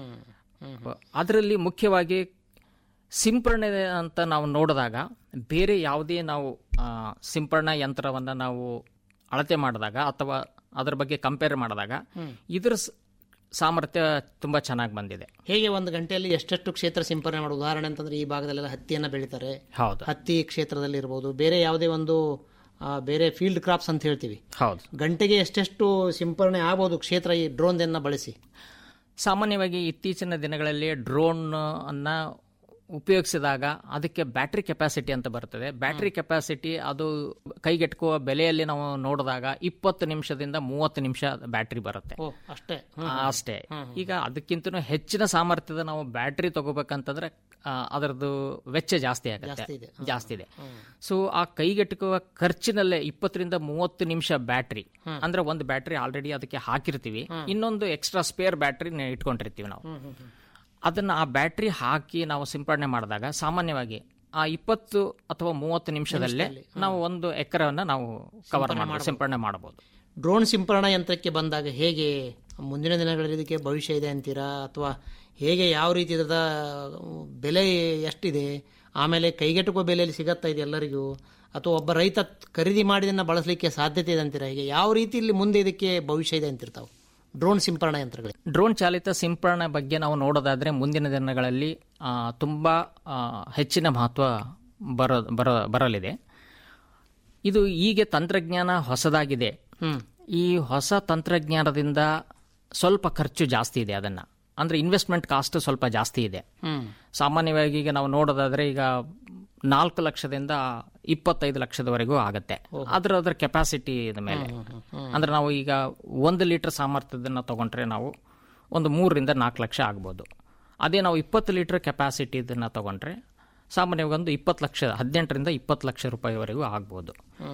S8: ಅದರಲ್ಲಿ ಮುಖ್ಯವಾಗಿ ಸಿಂಪರಣೆ ಅಂತ ನಾವು ನೋಡಿದಾಗ ಬೇರೆ ಯಾವುದೇ ನಾವು ಆ, ಸಿಂಪರಣಾ ಯಂತ್ರವನ್ನು ನಾವು ಅಳತೆ ಮಾಡಿದಾಗ ಅಥವಾ ಅದರ ಬಗ್ಗೆ ಕಂಪೇರ್ ಮಾಡಿದಾಗ ಇದರ ಸ- ಸಾಮರ್ಥ್ಯ ತುಂಬ ಚೆನ್ನಾಗಿ ಬಂದಿದೆ
S7: ಹೇಗೆ ಒಂದು ಗಂಟೆಯಲ್ಲಿ ಎಷ್ಟೆಷ್ಟು ಕ್ಷೇತ್ರ ಸಿಂಪರಣೆ ಮಾಡೋದು ಉದಾಹರಣೆ ಅಂತಂದ್ರೆ ಈ ಭಾಗದಲ್ಲೆಲ್ಲ ಹತ್ತಿಯನ್ನು ಬೆಳೀತಾರೆ
S8: ಹೌದು
S7: ಹತ್ತಿ ಕ್ಷೇತ್ರದಲ್ಲಿ ಇರ್ಬೋದು ಬೇರೆ ಯಾವುದೇ ಒಂದು ಆ, ಬೇರೆ ಫೀಲ್ಡ್ ಕ್ರಾಪ್ಸ್ ಅಂತ ಹೇಳ್ತೀವಿ
S8: ಹೌದು
S7: ಗಂಟೆಗೆ ಎಷ್ಟೆಷ್ಟು ಸಿಂಪರಣೆ ಆಗ್ಬೋದು ಕ್ಷೇತ್ರ ಈ ಡ್ರೋನ್ದನ್ನು ಬಳಸಿ
S8: ಸಾಮಾನ್ಯವಾಗಿ ಇತ್ತೀಚಿನ ದಿನಗಳಲ್ಲಿ ಡ್ರೋನ್ ಅನ್ನ ಉಪಯೋಗಿಸಿದಾಗ ಅದಕ್ಕೆ ಬ್ಯಾಟ್ರಿ ಕೆಪಾಸಿಟಿ ಅಂತ ಬರ್ತದೆ ಬ್ಯಾಟ್ರಿ ಕೆಪಾಸಿಟಿ ಅದು ಕೈಗೆಟುಕುವ ಬೆಲೆಯಲ್ಲಿ ನಾವು ನೋಡಿದಾಗ ಇಪ್ಪತ್ತು ನಿಮಿಷದಿಂದ ಮೂವತ್ತು ನಿಮಿಷ ಬ್ಯಾಟ್ರಿ ಬರುತ್ತೆ
S7: ಓ ಅಷ್ಟೇ
S8: ಆ, ಅಷ್ಟೇ ಈಗ ಅದಕ್ಕಿಂತ ಹೆಚ್ಚಿನ ಸಾಮರ್ಥ್ಯದ ನಾವು ಬ್ಯಾಟ್ರಿ ತಗೋಬೇಕಂತಂದ್ರೆ ಆ, ಅದರದ್ದು ವೆಚ್ಚ ಜಾಸ್ತಿ ಆಗುತ್ತೆ
S7: ಇದೆ.
S8: ಜಾಸ್ತಿ ಇದೆ ಸೊ ಆ ಕೈಗೆಟುಕುವ ಖರ್ಚಿನಲ್ಲೇ ಇಪ್ಪತ್ತರಿಂದ ಮೂವತ್ತು ನಿಮಿಷ ಬ್ಯಾಟ್ರಿ ಅಂದ್ರೆ ಒಂದು ಬ್ಯಾಟ್ರಿ ಆಲ್ರೆಡಿ ಅದಕ್ಕೆ ಹಾಕಿರ್ತೀವಿ ಇನ್ನೊಂದು ಎಕ್ಸ್ಟ್ರಾ ಸ್ಪೇರ್ ಬ್ಯಾಟ್ರಿ ಇಟ್ಕೊಂಡಿರ್ತೀವಿ ನಾವು ಅದನ್ನ ಆ ಬ್ಯಾಟ್ರಿ ಹಾಕಿ ನಾವು ಸಿಂಪಡಣೆ ಮಾಡಿದಾಗ ಸಾಮಾನ್ಯವಾಗಿ ಆ ಇಪ್ಪತ್ತು ಅಥವಾ ಮೂವತ್ತು ನಿಮಿಷದಲ್ಲೇ ನಾವು ಒಂದು ಎಕರೆವನ್ನ ನಾವು ಕವರ್ ಮಾಡಬಹುದು ಸಿಂಪಡಣೆ ಮಾಡಬಹುದು
S7: ಡ್ರೋನ್ ಸಿಂಪರಣಾ ಯಂತ್ರಕ್ಕೆ ಬಂದಾಗ ಹೇಗೆ ಮುಂದಿನ ದಿನಗಳಲ್ಲಿ ಇದಕ್ಕೆ ಭವಿಷ್ಯ ಇದೆ ಅಂತೀರಾ ಅಥವಾ ಹೇಗೆ ಯಾವ ರೀತಿ ಇದರ ಬೆಲೆ ಎಷ್ಟಿದೆ ಆಮೇಲೆ ಕೈಗೆಟುಕುವ ಬೆಲೆಯಲ್ಲಿ ಸಿಗತ್ತಾ ಇದೆ ಎಲ್ಲರಿಗೂ ಅಥವಾ ಒಬ್ಬ ರೈತ ಖರೀದಿ ಮಾಡಿದನ್ನ ಬಳಸಲಿಕ್ಕೆ ಸಾಧ್ಯತೆ ಇದೆ ಅಂತೀರಾ ಹೀಗೆ ಯಾವ ರೀತಿ ಇಲ್ಲಿ ಮುಂದೆ ಇದಕ್ಕೆ ಭವಿಷ್ಯ ಇದೆ ಅಂತಿರ್ತಾವೆ ಡ್ರೋನ್ ಸಿಂಪರಣಾ ಯಂತ್ರಗಳಿಗೆ
S8: ಡ್ರೋನ್ ಚಾಲಿತ ಸಿಂಪರಣೆ ಬಗ್ಗೆ ನಾವು ನೋಡೋದಾದ್ರೆ ಮುಂದಿನ ದಿನಗಳಲ್ಲಿ ಆ, ತುಂಬಾ ಆ, ಹೆಚ್ಚಿನ ಮಹತ್ವ ಬರ ಬರ ಬರಲಿದೆ ಇದು ಈಗ ತಂತ್ರಜ್ಞಾನ ಹೊಸದಾಗಿದೆ ಈ ಹೊಸ ತಂತ್ರಜ್ಞಾನದಿಂದ ಸ್ವಲ್ಪ ಖರ್ಚು ಜಾಸ್ತಿ ಇದೆ ಅದನ್ನ ಅಂದ್ರೆ ಇನ್ವೆಸ್ಟ್ಮೆಂಟ್ ಕಾಸ್ಟ್ ಸ್ವಲ್ಪ ಜಾಸ್ತಿ ಇದೆ ಸಾಮಾನ್ಯವಾಗಿ ಈಗ ನಾವು ನೋಡೋದಾದ್ರೆ ಈಗ ನಾಲ್ಕು ಲಕ್ಷದಿಂದ ಇಪ್ಪತ್ತೈದು ಲಕ್ಷದವರೆಗೂ ಆಗತ್ತೆ ಅದ್ರ ಅದ್ರ ಕೆಪಾಸಿಟಿ ಮೇಲೆ ಅಂದ್ರೆ ನಾವು ಈಗ ಒಂದು ಲೀಟರ್ ಸಾಮರ್ಥ್ಯದನ್ನ ತಗೊಂಡ್ರೆ ನಾವು ಒಂದು ಮೂರರಿಂದ ನಾಲ್ಕು ಲಕ್ಷ ಆಗ್ಬೋದು ಅದೇ ನಾವು ಇಪ್ಪತ್ತು ಲೀಟರ್ ಕೆಪಾಸಿಟಿ ಇದನ್ನ ತಗೊಂಡ್ರೆ ಸಾಮಾನ್ಯವಾಗಿ ಒಂದು ಇಪ್ಪತ್ತು ಲಕ್ಷ ಹದಿನೆಂಟರಿಂದ ಇಪ್ಪತ್ತು ಲಕ್ಷ ರೂಪಾಯಿವರೆಗೂ ಆಗ್ಬೋದು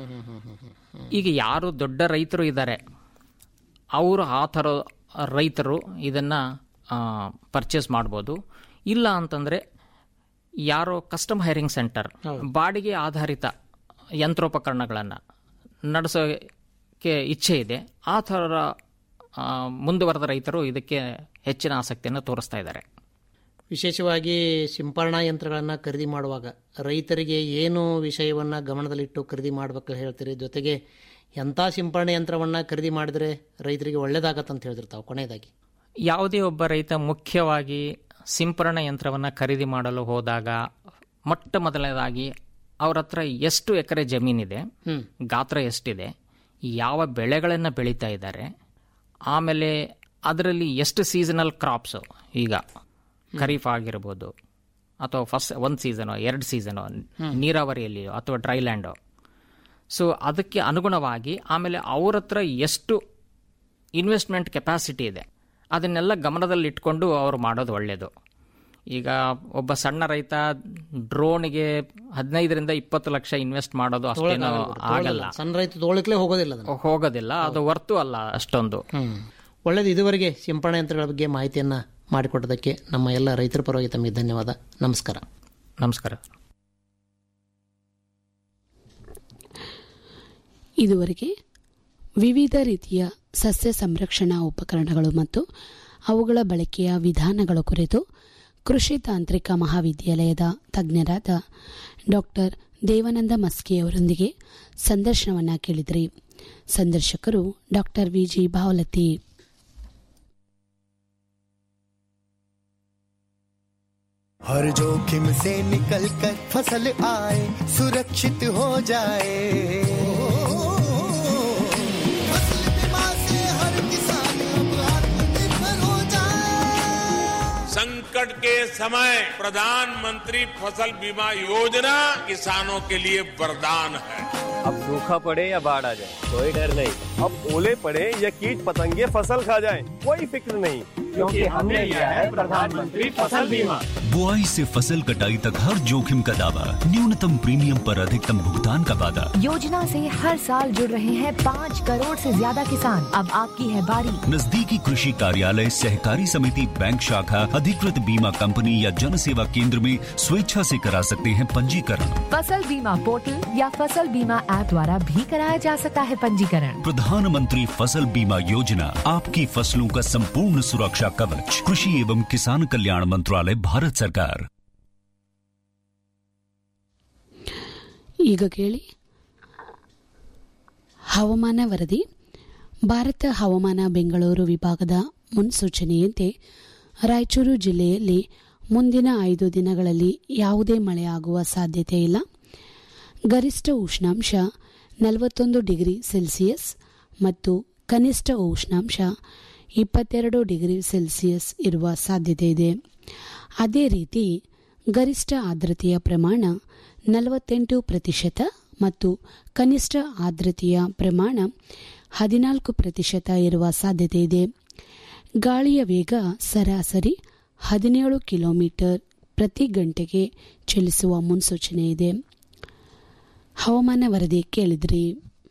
S8: ಈಗ ಯಾರು ದೊಡ್ಡ ರೈತರು ಇದ್ದಾರೆ ಅವರು ಆ ಥರ ರೈತರು ಇದನ್ನು ಪರ್ಚೇಸ್ ಮಾಡ್ಬೋದು ಇಲ್ಲ ಅಂತಂದರೆ ಯಾರೋ ಕಸ್ಟಮ್ ಹೈರಿಂಗ್ ಸೆಂಟರ್ ಬಾಡಿಗೆ ಆಧಾರಿತ ಯಂತ್ರೋಪಕರಣಗಳನ್ನು ನಡೆಸೋಕ್ಕೆ ಇಚ್ಛೆ ಇದೆ ಆ ಥರ ಆ, ಮುಂದುವರೆದ ರೈತರು ಇದಕ್ಕೆ ಹೆಚ್ಚಿನ ಆಸಕ್ತಿಯನ್ನು ತೋರಿಸ್ತಾ ಇದ್ದಾರೆ
S7: ವಿಶೇಷವಾಗಿ ಸಿಂಪರಣಾ ಯಂತ್ರಗಳನ್ನು ಖರೀದಿ ಮಾಡುವಾಗ ರೈತರಿಗೆ ಏನು ವಿಷಯವನ್ನು ಗಮನದಲ್ಲಿಟ್ಟು ಖರೀದಿ ಮಾಡಬೇಕು ಹೇಳ್ತೀರಿ ಜೊತೆಗೆ ಎಂಥ ಸಿಂಪರಣೆ ಯಂತ್ರವನ್ನು ಖರೀದಿ ಮಾಡಿದರೆ ರೈತರಿಗೆ ಒಳ್ಳೇದಾಗತ್ತೆ ಅಂತ ಹೇಳಿದಿರ್ತಾವೆ ಕೊನೆಯದಾಗಿ
S8: ಯಾವುದೇ ಒಬ್ಬ ರೈತ ಮುಖ್ಯವಾಗಿ ಸಿಂಪರಣಾ ಯಂತ್ರವನ್ನು ಖರೀದಿ ಮಾಡಲು ಹೋದಾಗ ಮೊಟ್ಟ ಮೊದಲನೇದಾಗಿ ಅವ್ರ ಹತ್ರ ಎಷ್ಟು ಎಕರೆ ಜಮೀನಿದೆ
S7: ಹ್ಮ್.
S8: ಗಾತ್ರ ಎಷ್ಟಿದೆ ಯಾವ ಬೆಳೆಗಳನ್ನು ಬೆಳೀತಾ ಇದ್ದಾರೆ ಆಮೇಲೆ ಅದರಲ್ಲಿ ಎಷ್ಟು ಸೀಸನಲ್ ಕ್ರಾಪ್ಸು ಈಗ ಖರೀಫ್ ಆಗಿರ್ಬೋದು ಅಥವಾ ಫಸ್ಟ್ ಒಂದು ಸೀಸನು ಎರಡು ಸೀಸನು ನೀರಾವರಿಯಲ್ಲಿಯೋ ಅಥವಾ ಡ್ರೈಲ್ಯಾಂಡೋ ಸೊ ಅದಕ್ಕೆ ಅನುಗುಣವಾಗಿ ಆಮೇಲೆ ಅವ್ರ ಹತ್ರ ಎಷ್ಟು ಇನ್ವೆಸ್ಟ್ಮೆಂಟ್ ಕೆಪಾಸಿಟಿ ಇದೆ ಅದನ್ನೆಲ್ಲ ಗಮನದಲ್ಲಿ ಇಟ್ಕೊಂಡು ಅವರು ಮಾಡೋದು ಒಳ್ಳೆಯದು ಈಗ ಒಬ್ಬ ಸಣ್ಣ ರೈತ ಡ್ರೋನ್ಗೆ ಹದಿನೈದರಿಂದ ಇಪ್ಪತ್ತು ಲಕ್ಷ ಇನ್ವೆಸ್ಟ್ ಮಾಡೋದು ಅಷ್ಟೇನು ಆಗಲ್ಲ
S7: ಸಣ್ಣ ರೈತ ತೋಳಿಕ್ಲೇ ಹೋಗೋದಿಲ್ಲ ಅದನ್ನು
S8: ಹೋಗೋದಿಲ್ಲ ಅದು ವರ್ತು ಅಲ್ಲ ಅಷ್ಟೊಂದು
S7: ಹ್ಮ್ ಒಳ್ಳೇದು ಇದುವರೆಗೆ ಸಿಂಪರಣಾ ಯಂತ್ರಗಳ ಬಗ್ಗೆ ಮಾಹಿತಿಯನ್ನು ಮಾಡಿಕೊಟ್ಟದಕ್ಕೆ ನಮ್ಮ ಎಲ್ಲ ರೈತರ ಪರವಾಗಿ ತಮಗೆ ಧನ್ಯವಾದ ನಮಸ್ಕಾರ
S8: ನಮಸ್ಕಾರ
S1: ಇದುವರೆಗೆ ವಿವಿಧ ರೀತಿಯ ಸಸ್ಯ ಸಂರಕ್ಷಣಾ ಉಪಕರಣಗಳು ಮತ್ತು ಅವುಗಳ ಬಳಕೆಯ ವಿಧಾನಗಳ ಕುರಿತು ಕೃಷಿ ತಾಂತ್ರಿಕ ಮಹಾವಿದ್ಯಾಲಯದ ತಜ್ಞರಾದ ಡಾಕ್ಟರ್ ದೇವಾನಂದ ಮಸ್ಕಿಯವರೊಂದಿಗೆ ಸಂದರ್ಶನವನ್ನ ಕೇಳಿದ್ರಿ ಸಂದರ್ಶಕರು ಡಾಕ್ಟರ್ ವಿಜಿ ಭಾವಲತಿ
S5: हर जोखिम से निकल कर फसल आए सुरक्षित हो जाए फसल बीमा से हर किसान अब आत्मनिर्भर हो जाए
S9: संकट के समय प्रधानमंत्री फसल बीमा योजना किसानों के लिए वरदान है
S10: अब सूखा पड़े या बाढ़ आ जाए कोई डर नहीं अब ओले पड़े या कीट पतंगे फसल खा जाए कोई फिक्र नहीं क्योंकि हमने लिया है प्रधानमंत्री फसल बीमा
S11: बुआई से फसल कटाई तक हर जोखिम का दावा न्यूनतम प्रीमियम पर अधिकतम भुगतान का वादा
S12: योजना से हर साल जुड़ रहे हैं पाँच करोड़ से ज्यादा किसान अब आपकी है बारी
S11: नजदीकी कृषि कार्यालय सहकारी समिति बैंक शाखा अधिकृत बीमा कंपनी या जन सेवा केंद्र में स्वेच्छा से करा सकते हैं पंजीकरण
S12: फसल बीमा पोर्टल या फसल बीमा ऐप द्वारा भी कराया जा सकता है पंजीकरण
S11: प्रधानमंत्री फसल बीमा योजना आपकी फसलों का संपूर्ण सुरक्षा कवच कृषि एवं किसान कल्याण मंत्रालय भारत सरकार
S1: ಈಗ ಕೇಳಿ ಹವಾಮಾನ ವರದಿ ಭಾರತ ಹವಾಮಾನ ಬೆಂಗಳೂರು ವಿಭಾಗದ ಮುನ್ಸೂಚನೆಯಂತೆ ರಾಯಚೂರು ಜಿಲ್ಲೆಯಲ್ಲಿ ಮುಂದಿನ ಐದು ದಿನಗಳಲ್ಲಿ ಯಾವುದೇ ಮಳೆಯಾಗುವ ಸಾಧ್ಯತೆ ಇಲ್ಲ ಗರಿಷ್ಠ ಉಷ್ಣಾಂಶ ನಲವತ್ತೊಂದು ಡಿಗ್ರಿ ಸೆಲ್ಸಿಯಸ್ ಮತ್ತು ಕನಿಷ್ಠ ಉಷ್ಣಾಂಶ ಇಪ್ಪತ್ತೆರಡು ಡಿಗ್ರಿ ಸೆಲ್ಸಿಯಸ್ ಇರುವ ಸಾಧ್ಯತೆ ಇದೆ ಅದೇ ರೀತಿ ಗರಿಷ್ಠ ಆರ್ದ್ರತೆಯ ಪ್ರಮಾಣ ನಲವತ್ತೆಂಟು ಪ್ರತಿಶತ ಮತ್ತು ಕನಿಷ್ಠ ಆರ್ದ್ರತೆಯ ಪ್ರಮಾಣ ಹದಿನಾಲ್ಕು ಪ್ರತಿಶತ ಇರುವ ಸಾಧ್ಯತೆ ಇದೆ ಗಾಳಿಯ ವೇಗ ಸರಾಸರಿ ಹದಿನೇಳು ಕಿಲೋಮೀಟರ್ ಪ್ರತಿ ಗಂಟೆಗೆ ಚಲಿಸುವ ಮುನ್ಸೂಚನೆ ಇದೆ ಹವಾಮಾನ ವರದಿ ಕೇಳಿದ್ರಿ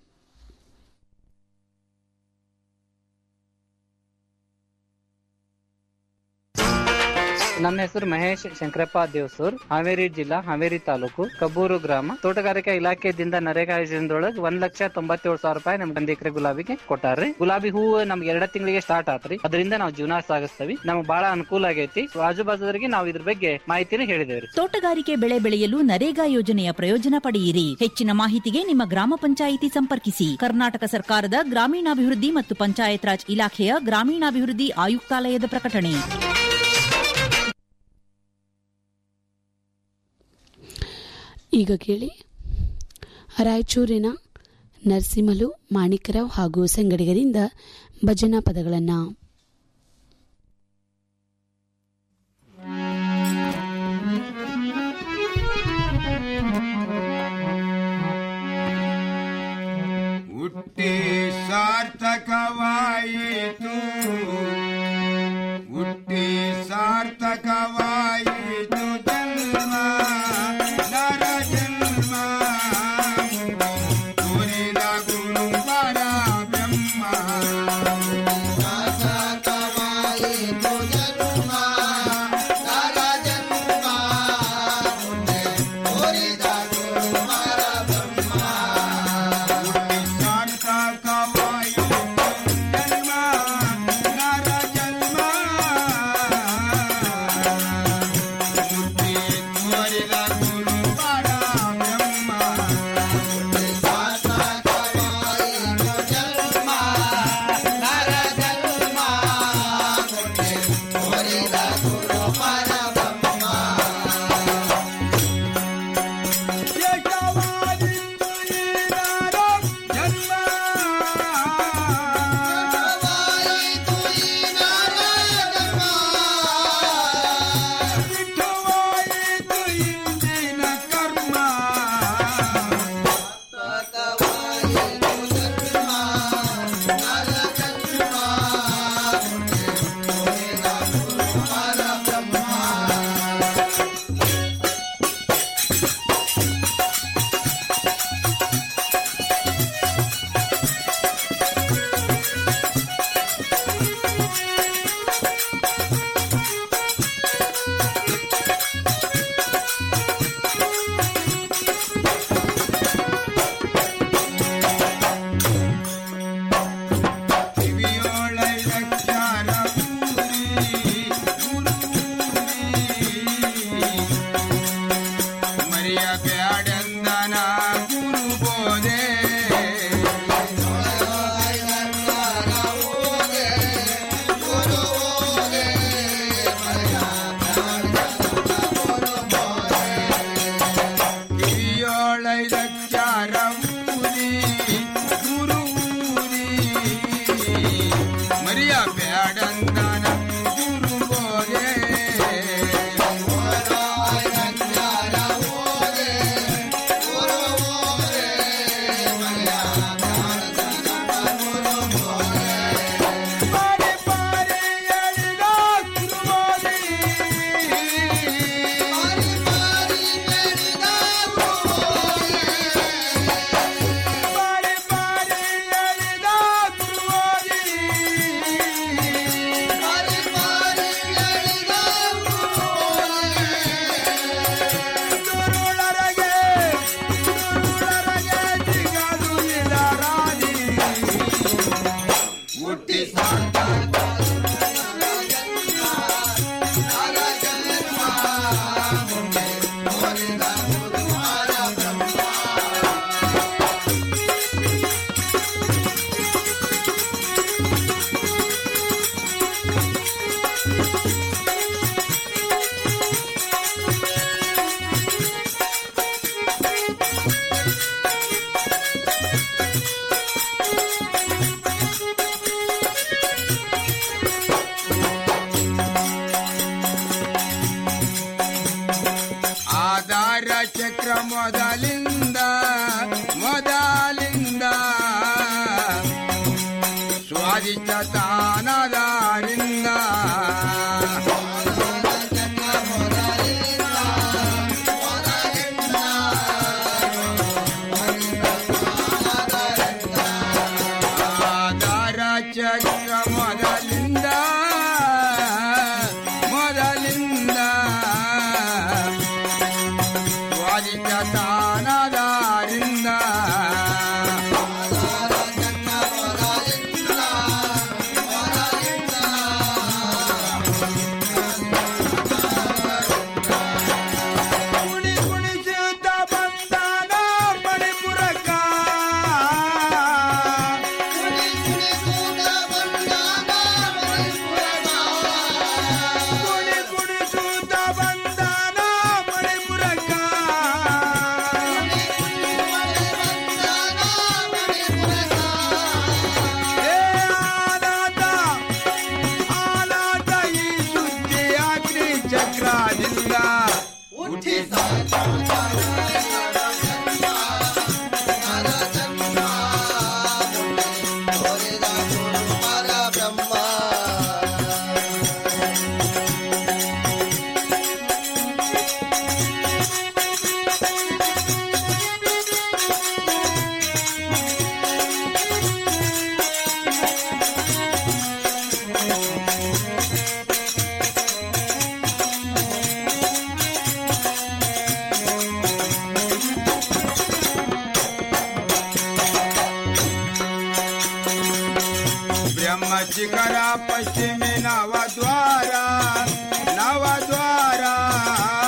S13: ನನ್ನ ಹೆಸರು ಮಹೇಶ್ ಶಂಕರಪ್ಪ ದೇವಸೂರ್ ಹಾವೇರಿ ಜಿಲ್ಲಾ ಹಾವೇರಿ ತಾಲೂಕು ಕಬ್ಬೂರು ಗ್ರಾಮ ತೋಟಗಾರಿಕಾ ಇಲಾಖೆಯಿಂದ ನರೇಗಾ ಯೋಜನೆದೊಳಗೆ ಒಂದ್ ಲಕ್ಷ ತೊಂಬತ್ತೇಳು ಸಾವಿರ ರೂಪಾಯಿ ನಮ್ಗೆ ಒಂದ್ ಎಕರೆ ಗುಲಾಬಿಗೆ ಕೊಟ್ಟಾರ್ರಿ ಗುಲಾಬಿ ಹೂವು ನಮ್ಗೆ ಎರಡ ತಿಂಗಳಿಗೆ ಸ್ಟಾರ್ಟ್ ಆತ್ರಿ ಅದರಿಂದ ನಾವು ಜೀವನ ಸಾಗಿಸ್ತೀವಿ ನಮ್ಗೆ ಬಹಳ ಅನುಕೂಲ ಆಗೈತಿ ಆಜು ಬಾಜುದವರಿಗೆ ನಾವು ಇದ್ರ ಬಗ್ಗೆ ಮಾಹಿತಿನ ಹೇಳಿದೇವ್ರಿ
S14: ತೋಟಗಾರಿಕೆ ಬೆಳೆ ಬೆಳೆಯಲು ನರೇಗಾ ಯೋಜನೆಯ ಪ್ರಯೋಜನ ಪಡೆಯಿರಿ ಹೆಚ್ಚಿನ ಮಾಹಿತಿಗೆ ನಿಮ್ಮ ಗ್ರಾಮ ಪಂಚಾಯಿತಿ ಸಂಪರ್ಕಿಸಿ ಕರ್ನಾಟಕ ಸರ್ಕಾರದ ಗ್ರಾಮೀಣಾಭಿವೃದ್ಧಿ ಮತ್ತು ಪಂಚಾಯತ್ ರಾಜ್ ಇಲಾಖೆಯ ಗ್ರಾಮೀಣಾಭಿವೃದ್ಧಿ ಆಯುಕ್ತಾಲಯದ ಪ್ರಕಟಣೆ
S1: ಈಗ ಕೇಳಿ ರಾಯಚೂರಿನ ನರಸಿಂಹಲು ಮಾಣಿಕರಾವ್ ಹಾಗೂ ಸಂಗಡಿಗರಿಂದ ಭಜನಾ ಪದಗಳನ್ನು
S15: ಹುಟ್ಟಿ ಸಾರ್ಥಕವಾಯಿತು ಹುಟ್ಟಿ ಸಾರ್ಥಕವಾಯಿತು ಜನ್ಮ ನರ ಜನ್ಮ ತುರಿದ ಗುರು ಪರ ಬ್ರಹ್ಮ ಸಾರ್ಥಕವಾಯಿತು ಜನ್ಮ ನರ ಜನ್ಮ ತುರಿದ ಗುರು ಪರ ಬ್ರಹ್ಮ ಸಾರ್ಥಕವಾಯಿತು ಬೇಡಂದನ ಗುರುಬೋದೆ ಆಧಾರ ಚಕ್ರ ಮೊದಲಿಂದ ಮೊದಲಿಂದ ಸ್ವಾದಿಷ್ಟ ತಾನದಾರಿಂದ ಆಧಾರ ಚಕ್ರ ಮೊದಲಿಂದ ಮೊದಲಿಂದ ಸ್ವಾದಿಷ್ಟ ತಾನದಾರಿಂದ ಕುಣಿ ಕುಣಿಸುತ್ತ ಬಂದಾನ ಮಣಿಪುರಕ್ಕ ಕುಣಿ ಕುಣಿಸುತ್ತ ಬಂದಾನ ಮಣಿಪುರಕ್ಕ ಏ ಆನಾಥ ಆನಾಥ ಈ ಸುದ್ದಿ ಅಗ್ನಿ ಚಕ್ರದಿಂದ ಬ್ರಹ್ಮಚಿಕರ ಪಶ್ಚಿಮಿ ನವದ್ವಾರ ನವದ್ವಾರ